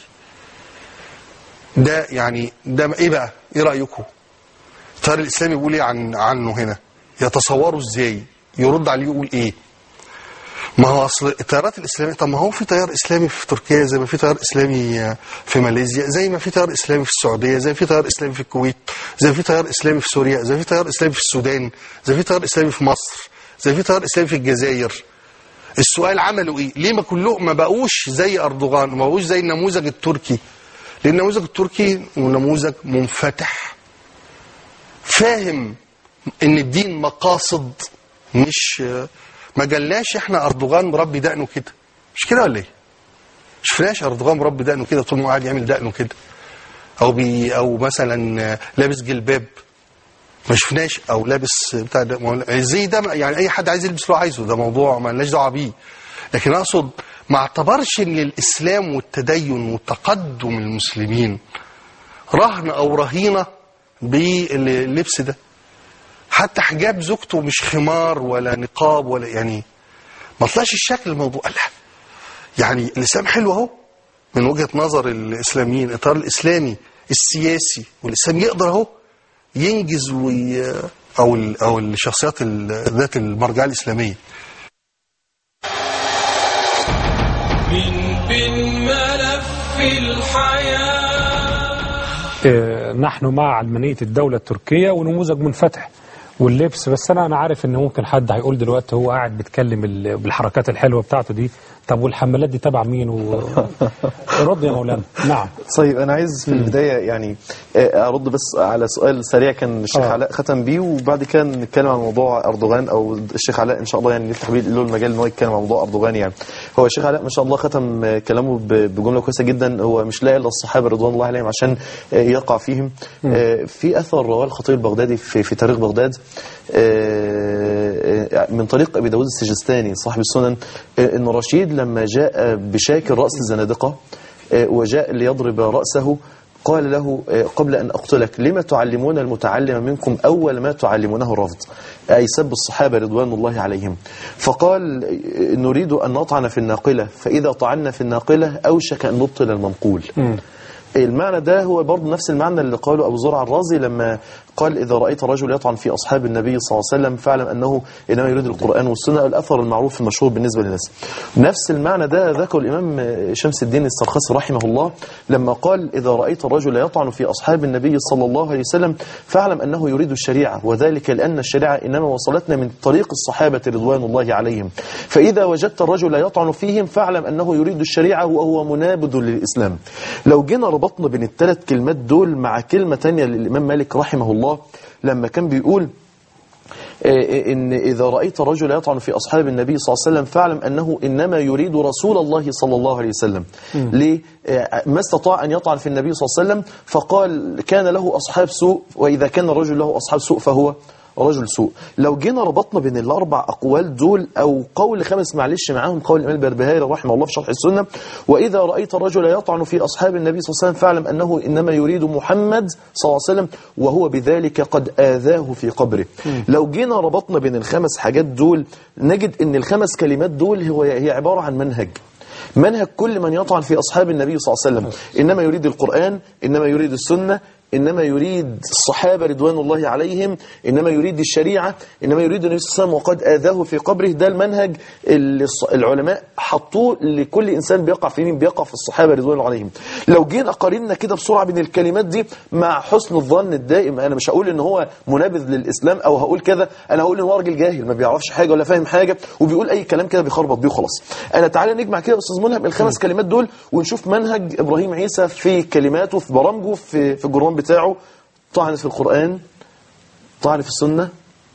ده يعني ده ايه بقى ايه رايكم التيار الاسلامي بيقول ايه عن عنه هنا يتصوروا ازاي يرد عليه يقول ايه ما هو اصل التيارات الاسلاميه طب ما هو في تيار اسلامي في تركيا زي ما في تيار اسلامي في ماليزيا زي ما في تيار اسلامي في السعوديه زي ما في تيار اسلامي في الكويت زي ما في تيار اسلامي في سوريا زي ما في تيار اسلامي في السودان زي ما في تيار اسلامي في مصر زي ما في تيار اسلامي في الجزائر السؤال عملوا ايه ليه ما كلهم ما بقوش زي اردوغان ما بقوش زي النموذج التركي لان النموذج التركي نموذج منفتح فاهم ان الدين مقاصد مش ما جالناش احنا اردوغان مربي دقنه كده مش كده ولا ايه؟ شفناش اردوغان مربي دقنه كده طول ما هو قاعد يعمل دقنه كده او بي او مثلا لابس جلباب ما شفناش او لابس بتاع ده ما هو زي ده يعني اي حد عايز يلبس اللي هو عايزه ده موضوع ما لناش دعوه بيه لكن اقصد ما اعتبرش ان الاسلام والتدين وتقدم المسلمين رهن او رهينه باللبس ده حتى حجاب زوجته مش خمار ولا نقاب ولا يعني ما طلعش الشكل الموضوع لا يعني الاسلام حلو اهو من وجهه نظر الاسلاميين الاطار الاسلامي السياسي والاسلام يقدر اهو ينجز وي او ال او الشخصيات ال- ذات المرجعيه الاسلاميه من بين ملف الحياة آه، نحن مع علمانية الدولة التركية ونموذج منفتح واللبس بس انا انا عارف ان ممكن حد هيقول دلوقتي هو قاعد بيتكلم ال- بالحركات الحلوه بتاعته دي طب والحمالات دي تبع مين و... رد يا مولانا نعم طيب انا عايز في البدايه يعني آه، ارد بس على سؤال سريع كان الشيخ آه. علاء ختم بيه وبعد كده نتكلم عن موضوع اردوغان او الشيخ علاء ان شاء الله يعني نفتح بيه له المجال ان هو يتكلم عن موضوع اردوغان يعني هو الشيخ علاء ما شاء الله ختم آه، كلامه ب- بجمله كويسه جدا هو مش لاقي الا الصحابه رضوان الله عليهم عشان آه، يقع فيهم آه، في اثر رواه الخطيب البغدادي في في تاريخ بغداد آه، آه، من طريق ابي داود السجستاني صاحب السنن آه، ان رشيد لما جاء بشاكر راس الزنادقه آه، وجاء ليضرب راسه قال له آه، قبل أن أقتلك لما تعلمون المتعلم منكم أول ما تعلمونه الرفض أي سب الصحابة رضوان الله عليهم فقال آه، نريد أن نطعن في الناقلة فإذا طعنا في الناقلة أوشك أن نبطل المنقول المعنى ده هو برضه نفس المعنى اللي قاله أبو زرع الرازي لما قال إذا رأيت رجل يطعن في أصحاب النبي صلى الله عليه وسلم فاعلم أنه إنما يريد القرآن والسنة الأثر المعروف المشهور بالنسبة للناس نفس المعنى ده ذكر الإمام شمس الدين السرخسي رحمه الله لما قال إذا رأيت الرجل يطعن في أصحاب النبي صلى الله عليه وسلم فاعلم أنه يريد الشريعة وذلك لأن الشريعة إنما وصلتنا من طريق الصحابة رضوان الله عليهم فإذا وجدت الرجل يطعن فيهم فاعلم أنه يريد الشريعة وهو منابذ للإسلام لو جينا ربطنا بين الثلاث كلمات دول مع كلمة تانية للإمام مالك رحمه الله لما كان بيقول آه، إن إذا رأيت رجل يطعن في أصحاب النبي صلى الله عليه وسلم فاعلم أنه إنما يريد رسول الله صلى الله عليه وسلم ليه؟ آه، ما استطاع أن يطعن في النبي صلى الله عليه وسلم فقال كان له أصحاب سوء وإذا كان الرجل له أصحاب سوء فهو رجل سوء لو جينا ربطنا بين الأربع أقوال دول أو قول خامس معلش معاهم قول الإمام البربهاري رحمه الله في شرح السنة وإذا رأيت الرجل يطعن في أصحاب النبي صلى الله عليه وسلم فاعلم أنه إنما يريد محمد صلى الله عليه وسلم وهو بذلك قد آذاه في قبره لو جينا ربطنا بين الخمس حاجات دول نجد أن الخمس كلمات دول هو هي عبارة عن منهج منهج كل من يطعن في أصحاب النبي صلى الله عليه وسلم إنما يريد القرآن إنما يريد السنة إنما يريد الصحابة رضوان الله عليهم إنما يريد الشريعة إنما يريد النبي صلى الله عليه وسلم وقد آذاه في قبره ده المنهج اللي الص- العلماء حطوه لكل إنسان بيقع في مين بيقع في الصحابة رضوان الله عليهم لو جينا قارنا كده بسرعة بين الكلمات دي مع حسن الظن الدائم أنا مش هقول إن هو منابذ للإسلام أو هقول كذا أنا هقول إن هو راجل جاهل ما بيعرفش حاجة ولا فاهم حاجة وبيقول أي كلام كده بيخربط بيه وخلاص أنا تعالى نجمع كده يا أستاذ ملهم الخمس كلمات دول ونشوف منهج إبراهيم عيسى في كلماته في برامجه في في الجرام بتاعه طعن في القرآن طعن في السنة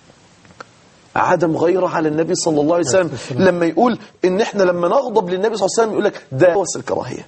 عدم غيرة على النبي صلى الله عليه وسلم لما يقول ان احنا لما نغضب للنبي صلى الله عليه وسلم يقول لك ده وس الكراهية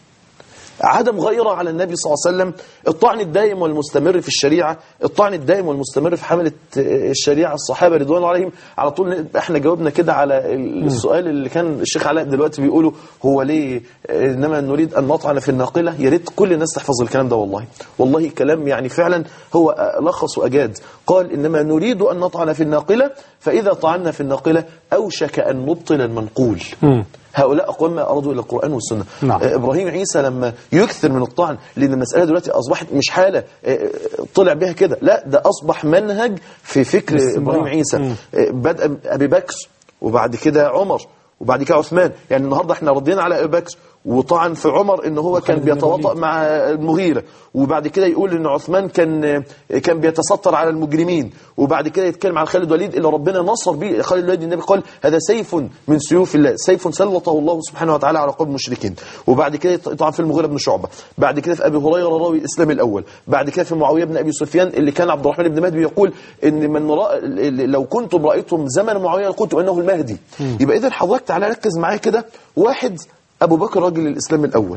عدم غيرة على النبي صلى الله عليه وسلم الطعن الدائم والمستمر في الشريعة الطعن الدائم والمستمر في حملة الشريعة الصحابة رضوان الله عليهم على طول احنا جاوبنا كده على السؤال اللي كان الشيخ علاء دلوقتي بيقوله هو ليه انما نريد ان نطعن في الناقلة يا ريت كل الناس تحفظ الكلام ده والله والله كلام يعني فعلا هو لخص واجاد قال انما نريد ان نطعن في الناقلة فاذا طعنا في الناقلة اوشك ان نبطل المنقول هؤلاء أقوام ما أرادوا إلى القرآن والسنة نعم. آه، إبراهيم عيسى لما يكثر من الطعن لأن المسألة دلوقتي أصبحت مش حالة آه، طلع بها كده لا ده أصبح منهج في فكر باستمرار. إبراهيم عيسى مم. آه، بدأ أبي بكر وبعد كده عمر وبعد كده عثمان يعني النهاردة احنا ردينا على أبي بكر وطعن في عمر ان هو كان وخالد بن بيتواطأ الوليد. مع المغيرة وبعد كده يقول ان عثمان كان كان بيتستر على المجرمين وبعد كده يتكلم عن خالد الوليد اللي ربنا نصر به خالد الوليد النبي قال هذا سيف من سيوف الله سيف سلطه الله سبحانه وتعالى على قوم المشركين وبعد كده يطعن في المغيرة بن شعبة بعد كده في ابي هريرة راوي الاسلام الاول بعد كده في معاوية بن ابي سفيان اللي كان عبد الرحمن بن مهدي بيقول ان من رأى لو كنتم رايتم زمن معاوية لقلتم انه المهدي يبقى اذا حضرتك تعالى ركز معايا كده واحد ابو بكر راجل الاسلام الاول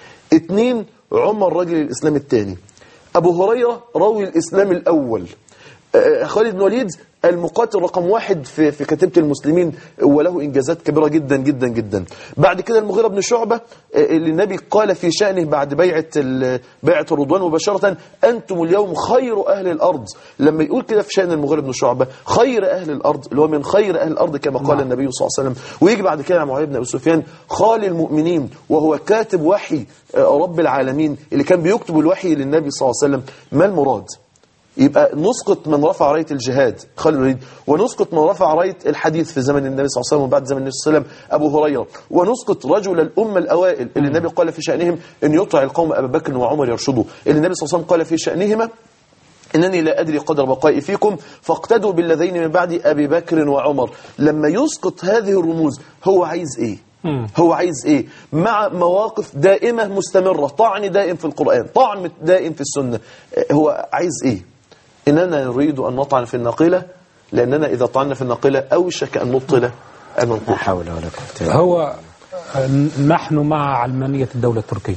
اثنين عمر راجل الإسلام الثاني أبو هريرة راوي الإسلام الأول آه، خالد بن وليد المقاتل رقم واحد في في كتيبة المسلمين وله إنجازات كبيرة جدا جدا جدا بعد كده المغيرة بن شعبة آه، اللي النبي قال في شأنه بعد بيعة ال- بيعة الرضوان مباشرة أنتم اليوم خير أهل الأرض لما يقول كده في شأن المغيرة بن شعبة خير أهل الأرض اللي هو من خير أهل الأرض كما قال النبي صلى الله عليه وسلم ويجي بعد كده معاوية بن أبي سفيان خال المؤمنين وهو كاتب وحي آه، رب العالمين اللي كان بيكتب الوحي للنبي صلى الله عليه وسلم ما المراد يبقى نسقط من رفع راية الجهاد خالد الوليد ونسقط من رفع راية الحديث في زمن النبي صلى الله عليه وسلم وبعد زمن النبي صلى الله عليه وسلم أبو هريرة ونسقط رجل الأمة الأوائل اللي النبي قال في شأنهم أن يطع القوم أبا بكر وعمر يرشدوا اللي النبي صلى الله عليه وسلم قال في شأنهما إنني لا أدري قدر بقائي فيكم فاقتدوا بالذين من بعد أبي بكر وعمر لما يسقط هذه الرموز هو عايز إيه هو عايز إيه مع مواقف دائمة مستمرة طعن دائم في القرآن طعن دائم في السنة آه، هو عايز إيه إننا نريد أن نطعن في الناقلة لأننا إذا طعنا في الناقلة أوشك أن نبطل لا المنقول حول ولا قوة إلا بالله. هو آه، نحن مع علمانية الدولة التركية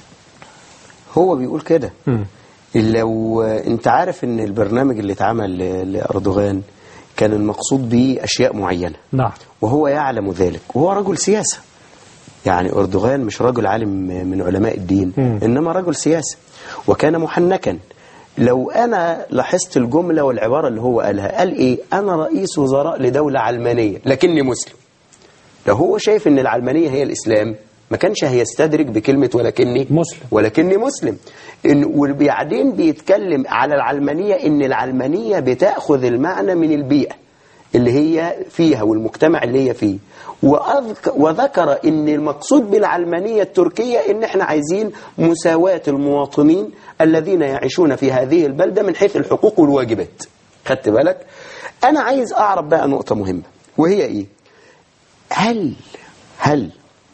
هو بيقول كده مم. لو انت عارف ان البرنامج اللي اتعمل ل- لأردوغان كان المقصود به أشياء معينة نعم وهو يعلم ذلك وهو رجل سياسة يعني أردوغان مش رجل عالم من علماء الدين مم. إنما رجل سياسة وكان محنكا لو أنا لاحظت الجملة والعبارة اللي هو قالها قال إيه أنا رئيس وزراء لدولة علمانية لكني مسلم لو هو شايف ان العلمانية هي الإسلام ما كانش هيستدرك بكلمة ولكني مسلم. ولكني مسلم إن وبعدين بيتكلم على العلمانية ان العلمانية بتأخذ المعنى من البيئة اللي هي فيها والمجتمع اللي هي فيه وأذك وذكر ان المقصود بالعلمانية التركية ان احنا عايزين مساواة المواطنين الذين يعيشون في هذه البلدة من حيث الحقوق والواجبات خدت بالك انا عايز اعرف بقى نقطة مهمة وهي ايه هل هل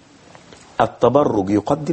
التبرج يقدم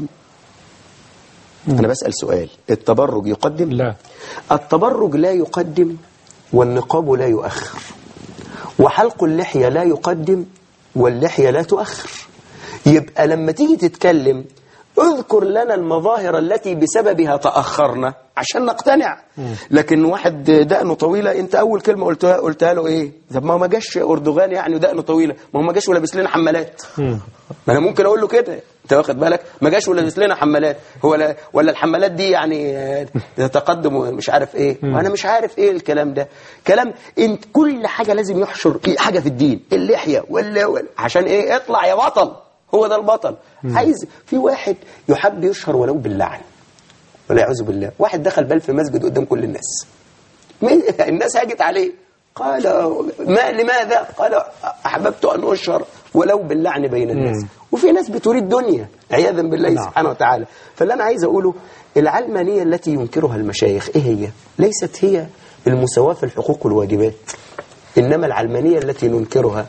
أنا بسأل سؤال التبرج يقدم لا التبرج لا يقدم والنقاب لا يؤخر وحلق اللحية لا يقدم واللحية لا تؤخر يبقى لما تيجي تتكلم اذكر لنا المظاهر التي بسببها تأخرنا عشان نقتنع لكن واحد دقنه طويلة انت اول كلمة قلتها قلتها له ايه طب ما هو ما جاش اردوغان يعني ودقنه طويلة ما هو ما جاش ولابس لنا حمالات ما انا ممكن اقول له كده انت واخد بالك ما جاش ولابس لنا حمالات هو لا ولا الحمالات دي يعني آه، تقدم ومش عارف ايه وانا مش عارف ايه الكلام ده كلام انت كل حاجة لازم يحشر في حاجة في الدين اللحية ولا, ولا عشان ايه اطلع يا بطل هو ده البطل عايز في واحد يحب يشهر ولو باللعن ولا يعوذ بالله واحد دخل بال في مسجد قدام كل الناس مين- الناس هاجت عليه قال ما لماذا قال احببت ان اشهر ولو باللعن بين الناس وفي ناس بتريد دنيا عياذا بالله نعم. سبحانه وتعالى فاللي انا عايز اقوله العلمانيه التي ينكرها المشايخ ايه هي ليست هي المساواه في الحقوق والواجبات انما العلمانيه التي ننكرها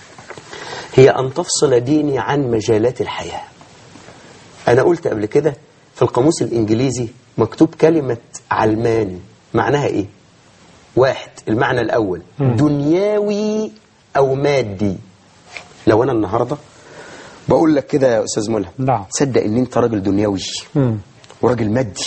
هي ان تفصل ديني عن مجالات الحياه أنا قلت قبل كده في القاموس الإنجليزي مكتوب كلمة علماني معناها إيه؟ واحد المعنى الأول دنياوي أو مادي لو أنا النهاردة بقول لك كده يا أستاذ ملهم نعم. تصدق إن أنت راجل دنيوي مم. وراجل مادي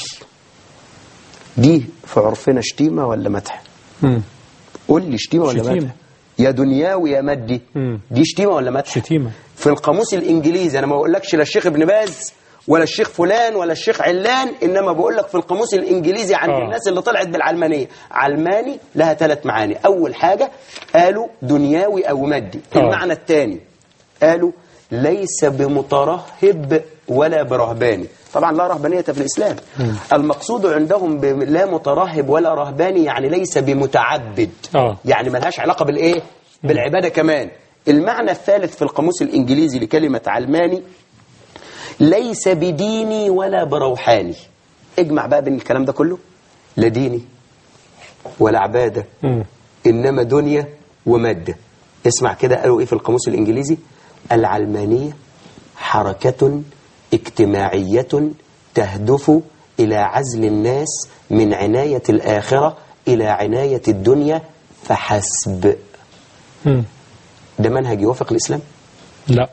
دي في عرفنا شتيمة ولا مدح؟ مم. قول لي شتيمة ولا شتيمة. مدح؟ يا دنياوي يا مادي مم. دي شتيمة ولا مدح؟ شتيمة في القاموس الانجليزي انا ما بقولكش لا الشيخ ابن باز ولا الشيخ فلان ولا الشيخ علان انما بقول لك في القاموس الانجليزي عند آه. الناس اللي طلعت بالعلمانيه علماني لها ثلاث معاني اول حاجه قالوا دنياوي او مادي آه. المعنى الثاني قالوا ليس بمترهب ولا برهباني طبعا لا رهبانيه في الاسلام المقصود عندهم ب- لا مترهب ولا رهباني يعني ليس بمتعبد آه. يعني ملهاش علاقه بالايه بالعباده كمان المعنى الثالث في القاموس الانجليزي لكلمه علماني ليس بديني ولا بروحاني اجمع بقى بين الكلام ده كله لا ديني ولا عباده مم. انما دنيا وماده اسمع كده قالوا ايه في القاموس الانجليزي العلمانيه حركه اجتماعيه تهدف الى عزل الناس من عنايه الاخره الى عنايه الدنيا فحسب مم. ده منهج يوافق الاسلام لا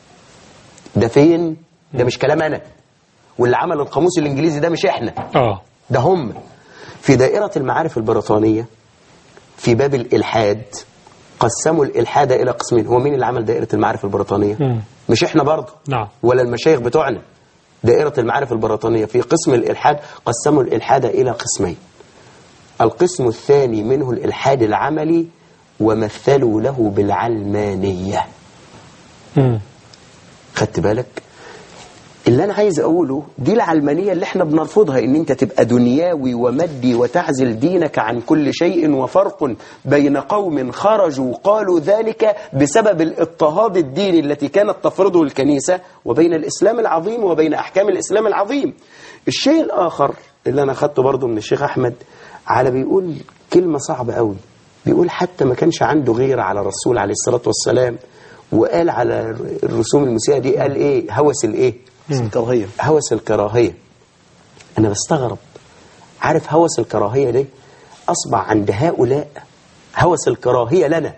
ده فين ده مش كلام انا واللي عمل القاموس الانجليزي ده مش احنا اه ده هم في دائرة المعارف البريطانية في باب الإلحاد قسموا الإلحاد إلى قسمين هو مين اللي عمل دائرة المعارف البريطانية مم. مش إحنا برضه نعم. ولا المشايخ بتوعنا دائرة المعارف البريطانية في قسم الإلحاد قسموا الإلحاد إلى قسمين القسم الثاني منه الإلحاد العملي ومثلوا له بالعلمانية مم. خدت بالك اللي انا عايز اقوله دي العلمانيه اللي احنا بنرفضها ان انت تبقى دنياوي ومادي وتعزل دينك عن كل شيء وفرق بين قوم خرجوا قالوا ذلك بسبب الاضطهاد الديني التي كانت تفرضه الكنيسه وبين الاسلام العظيم وبين احكام الاسلام العظيم الشيء الاخر اللي انا اخدته برضه من الشيخ احمد على بيقول كلمه صعبه قوي بيقول حتى ما كانش عنده غيره على الرسول عليه الصلاه والسلام وقال على الرسوم المسيئه دي قال ايه هوس الايه كراهيه هوس الكراهية أنا بستغرب عارف هوس الكراهية دي أصبح عند هؤلاء هوس الكراهية لنا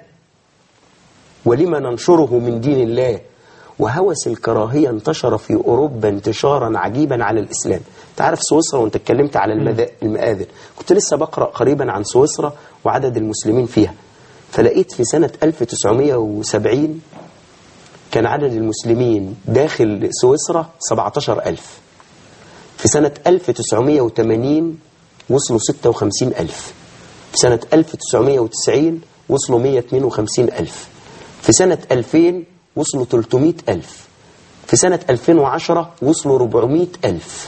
ولما ننشره من دين الله وهوس الكراهية انتشر في أوروبا انتشارا عجيبا على الإسلام تعرف سويسرا وانت اتكلمت على المذا- المآذن كنت لسه بقرأ قريبا عن سويسرا وعدد المسلمين فيها فلقيت في سنة 1970 كان عدد المسلمين داخل سويسرا 17000 في سنة 1980 وصلوا 56000 في سنة 1990 وصلوا 152000 في سنة 2000 وصلوا 300000 في سنة 2010 وصلوا 400000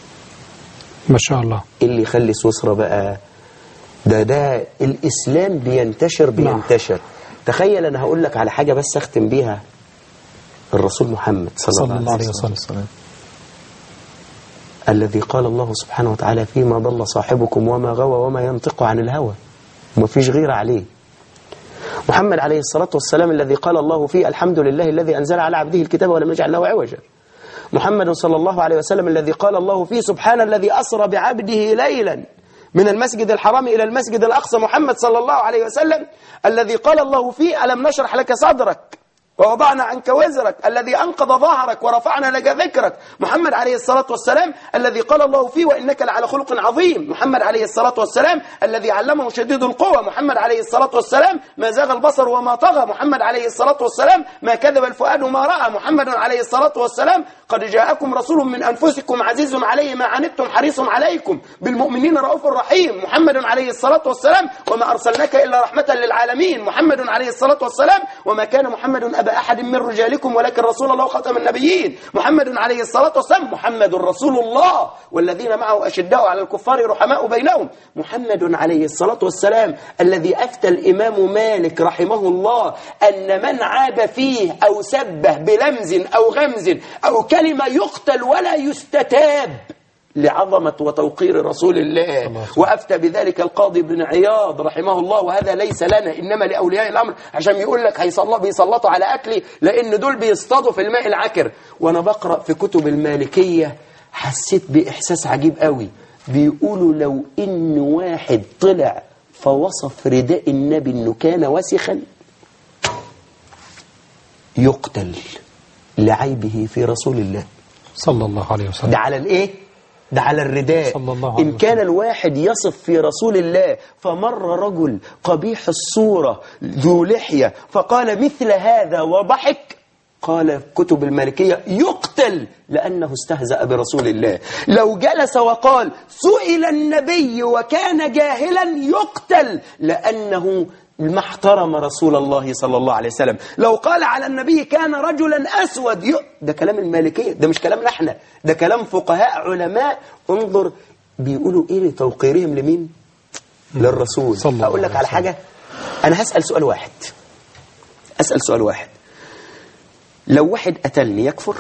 ما شاء الله اللي يخلي سويسرا بقى ده ده الإسلام بينتشر بينتشر تخيل أنا هقول لك على حاجة بس أختم بيها الرسول محمد صلى, صلى الله عليه وسلم وسلم الذي قال الله سبحانه وتعالى فيما ضل صاحبكم وما غوى وما ينطق عن الهوى وما فيش غير عليه محمد عليه الصلاة والسلام الذي قال الله فيه الحمد لله الذي أنزل على عبده الكتاب ولم يجعل له عوجا محمد صلى الله عليه وسلم الذي قال الله فيه سبحان الذي أسرى بعبده ليلا من المسجد الحرام إلى المسجد الأقصى محمد صلى الله عليه وسلم الذي قال الله فيه ألم نشرح لك صدرك ووضعنا عنك وزرك الذي أنقض ظهرك ورفعنا لك ذكرك محمد عليه الصلاة والسلام الذي قال الله فيه وإنك لعلى خلق عظيم محمد عليه الصلاة والسلام الذي علمه شديد القوى محمد عليه الصلاة والسلام ما زاغ البصر وما طغى محمد عليه الصلاة والسلام ما كذب الفؤاد ما رأى محمد عليه الصلاة والسلام قد جاءكم رسول من أنفسكم عزيز عليه ما عنتم حريص عليكم بالمؤمنين رؤوف رحيم محمد عليه الصلاة والسلام وما أرسلناك إلا رحمة للعالمين محمد عليه الصلاة والسلام وما كان محمد أبا أبا أحد من رجالكم ولكن رسول الله خاتم النبيين محمد عليه الصلاة والسلام محمد رسول الله والذين معه أشداء على الكفار رحماء بينهم محمد عليه الصلاة والسلام الذي أفتى الإمام مالك رحمه الله أن من عاب فيه أو سبه بلمز أو غمز أو كلمة يقتل ولا يستتاب لعظمة وتوقير رسول الله وأفتى بذلك القاضي بن عياض رحمه الله وهذا ليس لنا إنما لأولياء الأمر عشان يقول لك هيصلى بيسلطوا على أكلي لأن دول بيصطادوا في الماء العكر وأنا بقرأ في كتب المالكية حسيت بإحساس عجيب قوي بيقولوا لو إن واحد طلع فوصف رداء النبي إنه كان وسخا يقتل لعيبه في رسول الله صلى الله عليه وسلم ده على الايه ده على الرداء صلى الله عليه إن كان الواحد يصف في رسول الله فمر رجل قبيح الصورة ذو لحية فقال مثل هذا وضحك قال كتب المالكية يقتل لأنه استهزأ برسول الله لو جلس وقال سئل النبي وكان جاهلا يقتل لأنه ما احترم رسول الله صلى الله عليه وسلم لو قال على النبي كان رجلا أسود ي... ده كلام المالكية ده مش كلامنا احنا ده كلام فقهاء علماء انظر بيقولوا ايه لتوقيرهم لمين للرسول صلى الله اقول لك عليه على وسلم. حاجة انا هسأل سؤال واحد اسأل سؤال واحد لو واحد قتلني يكفر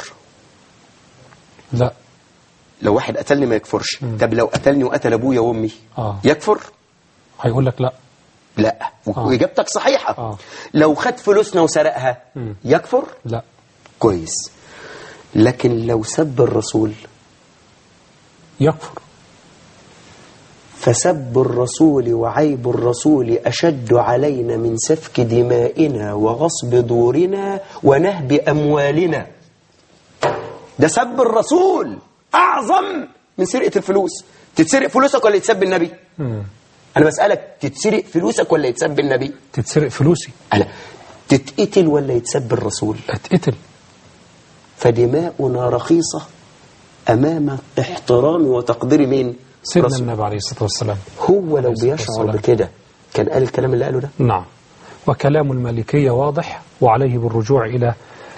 لا لو واحد قتلني ما يكفرش طب لو قتلني وقتل ابويا وامي آه. يكفر هيقول لك لا لا آه. واجابتك صحيحة آه. لو خد فلوسنا وسرقها مم. يكفر لا كويس لكن لو سب الرسول يكفر فسب الرسول وعيب الرسول أشد علينا من سفك دمائنا وغصب دورنا ونهب أموالنا ده سب الرسول أعظم من سرقة الفلوس تتسرق فلوسك ولا يتسب النبي مم. أنا بسألك تتسرق فلوسك ولا يتسب النبي تتسرق فلوسي أنا تتقتل ولا يتسب الرسول اتقتل فدماؤنا رخيصة أمام احترام وتقدير مين سيدنا رسول. النبي عليه الصلاة والسلام هو لو الصلاة بيشعر والسلام. بكده كان قال الكلام اللي قاله ده نعم وكلام المالكية واضح وعليه بالرجوع إلى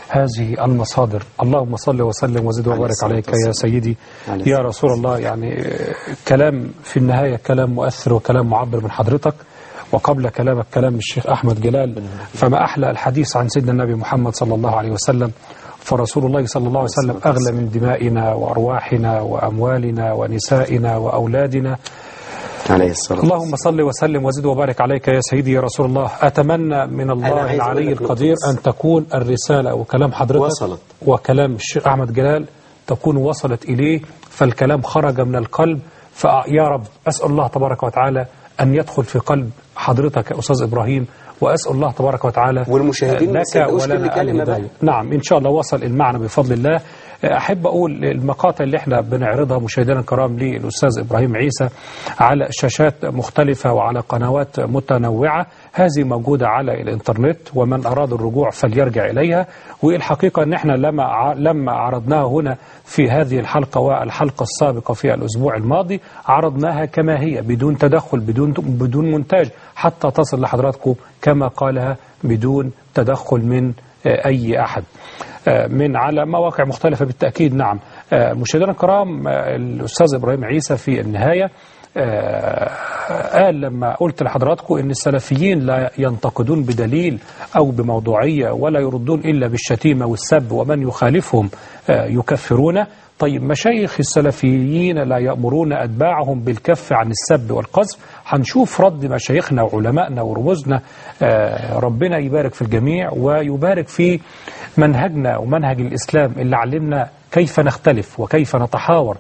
هذه المصادر اللهم صل وسلم وزد وبارك الصلاة عليك يا والسلام. سيدي عليه يا الصلاة رسول الله يعني آه، كلام في النهاية كلام مؤثر وكلام معبر من حضرتك وقبل كلامك كلام الشيخ أحمد جلال فما أحلى الحديث عن سيدنا النبي محمد صلى الله عليه وسلم فرسول الله صلى الله عليه وسلم أغلى من دمائنا وأرواحنا وأموالنا ونسائنا وأولادنا عليه الصلاة اللهم صل وسلم وزد وبارك عليك يا سيدي يا رسول الله أتمنى من أنا الله عايز أقول العلي لك القدير نقطة أن تكون الرسالة وكلام حضرتك وصلت. وكلام الشيخ أحمد جلال تكون وصلت إليه فالكلام خرج من القلب فيا رب أسأل الله تبارك وتعالى أن يدخل في قلب حضرتك يا أستاذ إبراهيم وأسأل الله تبارك وتعالى والمشاهدين ما لك يصدقوش كل ولنا كلمة بقى. الهداية نعم إن شاء الله وصل المعنى بفضل الله أحب أقول المقاطع اللي احنا بنعرضها مشاهدينا الكرام للأستاذ إبراهيم عيسى على شاشات مختلفة وعلى قنوات متنوعة هذه موجودة على الإنترنت ومن أراد الرجوع فليرجع إليها والحقيقة أن احنا لما ع- لما عرضناها هنا في هذه الحلقة والحلقة السابقة في الأسبوع الماضي عرضناها كما هي بدون تدخل بدون بدون مونتاج حتى تصل لحضراتكم كما قالها بدون تدخل من آه، أي أحد آه، من على مواقع مختلفة بالتأكيد نعم آه، مشاهدينا الكرام آه، الأستاذ إبراهيم عيسى في النهاية آه، قال لما قلت لحضراتكم ان السلفيين لا ينتقدون بدليل او بموضوعيه ولا يردون الا بالشتيمه والسب ومن يخالفهم آه، يكفرون طيب مشايخ السلفيين لا يأمرون أتباعهم بالكف عن السب والقذف هنشوف رد مشايخنا وعلمائنا ورموزنا آه، ربنا يبارك في الجميع ويبارك في منهجنا ومنهج الإسلام اللي علمنا كيف نختلف وكيف نتحاور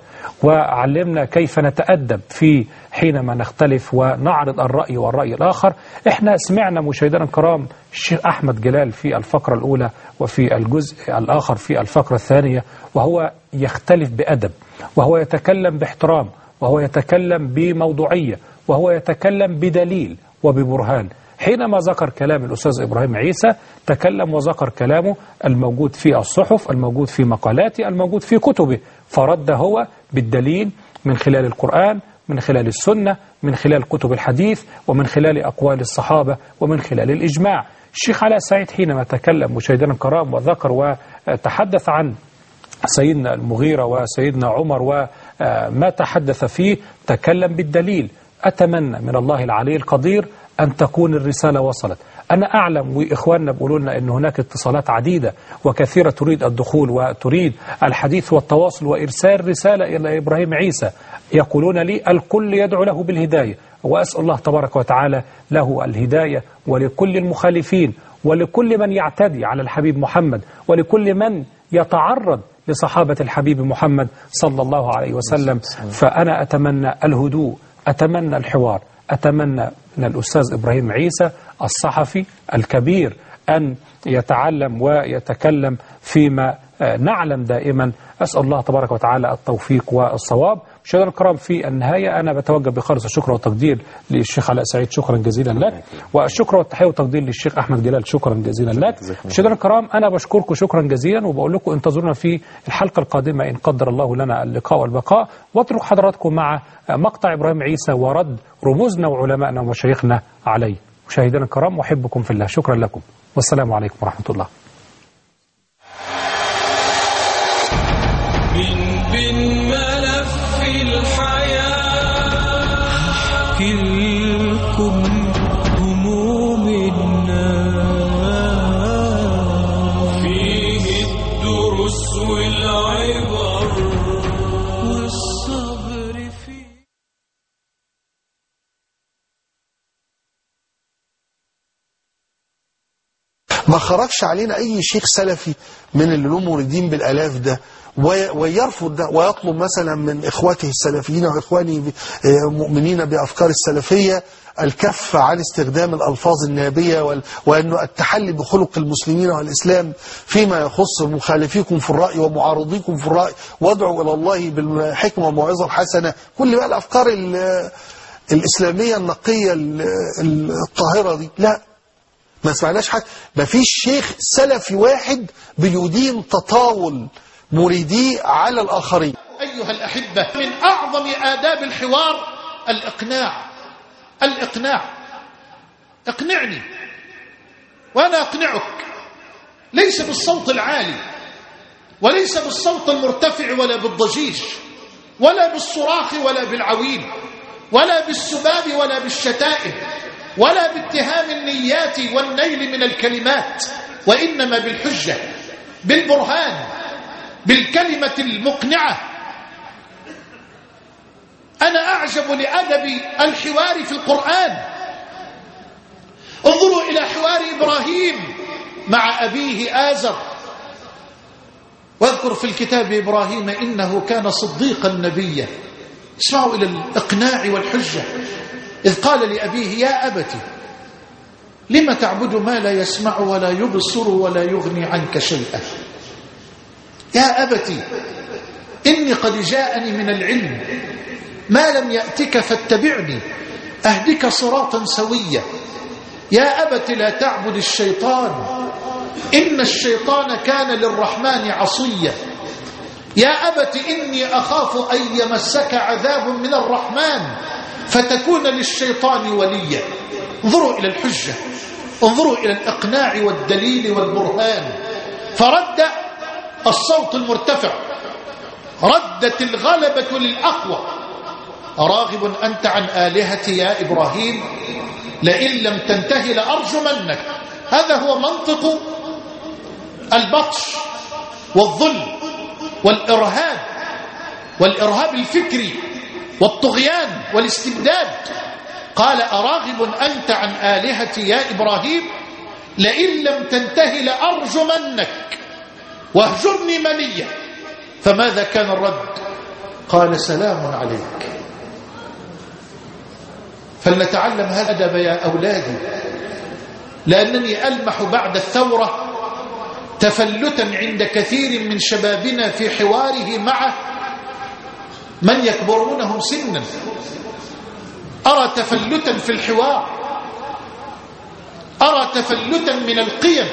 وعلمنا كيف نتأدب في حينما نختلف ونعرض الرأي والرأي الآخر احنا سمعنا مشاهدينا الكرام الشيخ أحمد جلال في الفقرة الأولى وفي الجزء الآخر في الفقرة الثانية وهو يختلف بأدب وهو يتكلم باحترام وهو يتكلم بموضوعية وهو يتكلم بدليل وببرهان حينما ذكر كلام الأستاذ إبراهيم عيسى تكلم وذكر كلامه الموجود في الصحف الموجود في مقالاته الموجود في كتبه فرد هو بالدليل من خلال القرآن من خلال السنة من خلال كتب الحديث ومن خلال أقوال الصحابة ومن خلال الإجماع الشيخ علاء سعيد حينما تكلم مشاهدينا الكرام وذكر وتحدث عن سيدنا المغيرة وسيدنا عمر وما تحدث فيه تكلم بالدليل أتمنى من الله العلي القدير أن تكون الرسالة وصلت أنا أعلم وإخواننا بيقولوا لنا أن هناك اتصالات عديدة وكثيرة تريد الدخول وتريد الحديث والتواصل وإرسال رسالة إلى إبراهيم عيسى يقولون لي الكل يدعو له بالهداية وأسأل الله تبارك وتعالى له الهداية ولكل المخالفين ولكل من يعتدي على الحبيب محمد ولكل من يتعرض لصحابة الحبيب محمد صلى الله عليه وسلم فأنا أتمنى الهدوء أتمنى الحوار أتمنى من الأستاذ إبراهيم عيسى الصحفي الكبير أن يتعلم ويتكلم فيما آه، نعلم دائما أسأل الله تبارك وتعالى التوفيق والصواب مشاهدينا الكرام في النهاية أنا بتوجه بخالص الشكر والتقدير للشيخ علاء سعيد شكرا جزيلا لك والشكر والتحية والتقدير للشيخ أحمد جلال شكرا جزيلا لك مشاهدينا الكرام أنا بشكركم شكرا جزيلا وبقول لكم انتظرونا في الحلقة القادمة إن قدر الله لنا اللقاء والبقاء واترك حضراتكم مع مقطع إبراهيم عيسى ورد رموزنا وعلمائنا ومشايخنا عليه مشاهدينا الكرام أحبكم في الله شكرا لكم والسلام عليكم ورحمة الله من بين ملف الحياة احكي لكم هموم الناس فيه الدروس والعبر والصبر فيه ما خرجش علينا أي شيخ سلفي من اللي له موردين بالآلاف ده وي- ويرفض ده ويطلب مثلا من إخوته السلفيين وإخواني ب- آه، مؤمنين بأفكار السلفية الكف عن استخدام الألفاظ النابية وال- وأنه التحلي بخلق المسلمين والإسلام فيما يخص مخالفيكم في الرأي ومعارضيكم في الرأي وادعوا إلى الله بالحكمة والموعظة الحسنة كل بقى الأفكار ال- الإسلامية النقية ال- ال- الطاهرة دي لا ما سمعناش حاجة ما فيش شيخ سلفي واحد بيدين تطاول مريديه على الآخرين أيها الأحبة من أعظم آداب الحوار الإقناع الإقناع اقنعني وأنا أقنعك ليس بالصوت العالي وليس بالصوت المرتفع ولا بالضجيج ولا بالصراخ ولا بالعويل ولا بالسباب ولا بالشتائم ولا باتهام النيات والنيل من الكلمات وإنما بالحجة بالبرهان بالكلمة المقنعة أنا أعجب لأدب الحوار في القرآن انظروا إلى حوار إبراهيم مع أبيه آزر واذكر في الكتاب إبراهيم إنه كان صديقا نبيا اسمعوا إلى الإقناع والحجة إذ قال لأبيه يا أبت لم تعبد ما لا يسمع ولا يبصر ولا يغني عنك شيئا يا أبت إني قد جاءني من العلم ما لم يأتك فاتبعني أهدك صراطا سويا يا أبت لا تعبد الشيطان إن الشيطان كان للرحمن عصيا يا أبت إني أخاف أن يمسك عذاب من الرحمن فتكون للشيطان وليا انظروا إلى الحجة انظروا إلى الإقناع والدليل والبرهان فرد الصوت المرتفع ردت الغلبة للأقوى راغب أنت عن آلهتي يا إبراهيم لئن لم تنتهي لأرجمنك هذا هو منطق البطش والظلم والإرهاب والإرهاب الفكري والطغيان والاستبداد قال أراغب أنت عن آلهتي يا إبراهيم لئن لم تنتهي لأرجمنك واهجرني منيا فماذا كان الرد قال سلام عليك فلنتعلم هذا الأدب يا أولادي لأنني ألمح بعد الثورة تفلتا عند كثير من شبابنا في حواره مع من يكبرونهم سنا أرى تفلتا في الحوار أرى تفلتا من القيم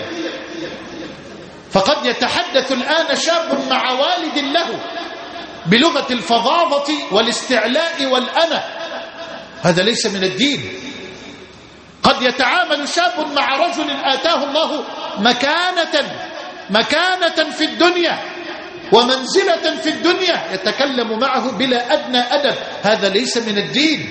فقد يتحدث الآن شاب مع والد له بلغة الفظاظة والاستعلاء والأنا هذا ليس من الدين قد يتعامل شاب مع رجل آتاه الله مكانة مكانة في الدنيا ومنزلة في الدنيا يتكلم معه بلا أدنى أدب هذا ليس من الدين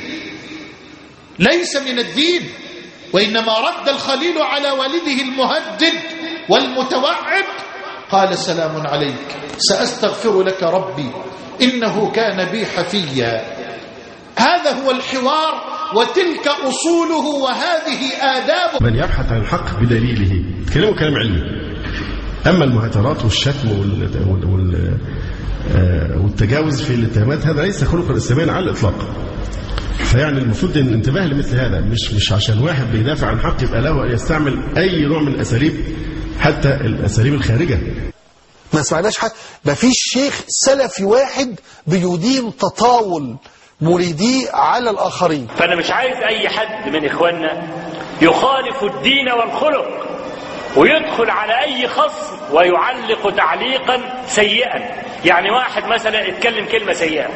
ليس من الدين وإنما رد الخليل على والده المهدد والمتوعد قال سلام عليك سأستغفر لك ربي إنه كان بي حفيا هذا هو الحوار وتلك أصوله وهذه آدابه من يبحث عن الحق بدليله كلامه كلام علمي أما المهاترات والشتم وال... وال... وال... آه، والتجاوز في الاتهامات هذا ليس خلقا إسلاميا على الإطلاق فيعني المفروض ان الانتباه لمثل هذا مش مش عشان واحد بيدافع عن حق يبقى له ان يستعمل اي نوع من الاساليب حتى الاساليب الخارجه ما سمعناش حاجة ما فيش شيخ سلفي واحد بيدين تطاول مريديه على الآخرين فأنا مش عايز أي حد من إخواننا يخالف الدين والخلق ويدخل على أي خصم ويعلق تعليقا سيئا يعني واحد مثلا اتكلم كلمة سيئة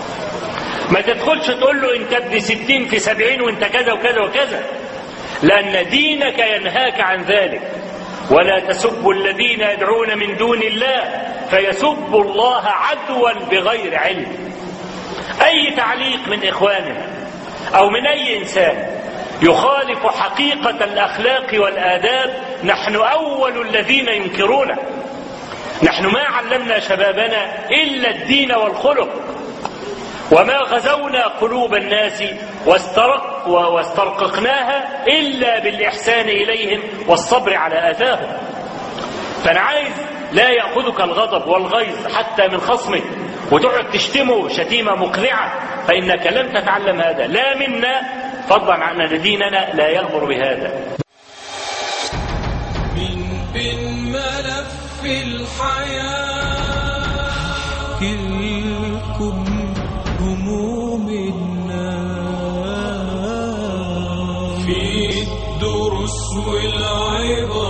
ما تدخلش تقول له انت ابن ستين في سبعين وانت كذا وكذا وكذا لأن دينك ينهاك عن ذلك ولا تسبوا الذين يدعون من دون الله فيسبوا الله عدوا بغير علم أي تعليق من إخواننا أو من أي إنسان يخالف حقيقة الأخلاق والآداب نحن أول الذين ينكرونه نحن ما علمنا شبابنا إلا الدين والخلق وما غزونا قلوب الناس واسترق واسترققناها إلا بالإحسان إليهم والصبر على آثاهم فأنا عايز لا يأخذك الغضب والغيظ حتى من خصمك وتقعد تشتمه شتيمة مقذعة فإنك لم تتعلم هذا لا منا فضلا عن أن ديننا لا يأمر بهذا من بين ملف الحياة كلكم هموم الناس في الدروس والعبر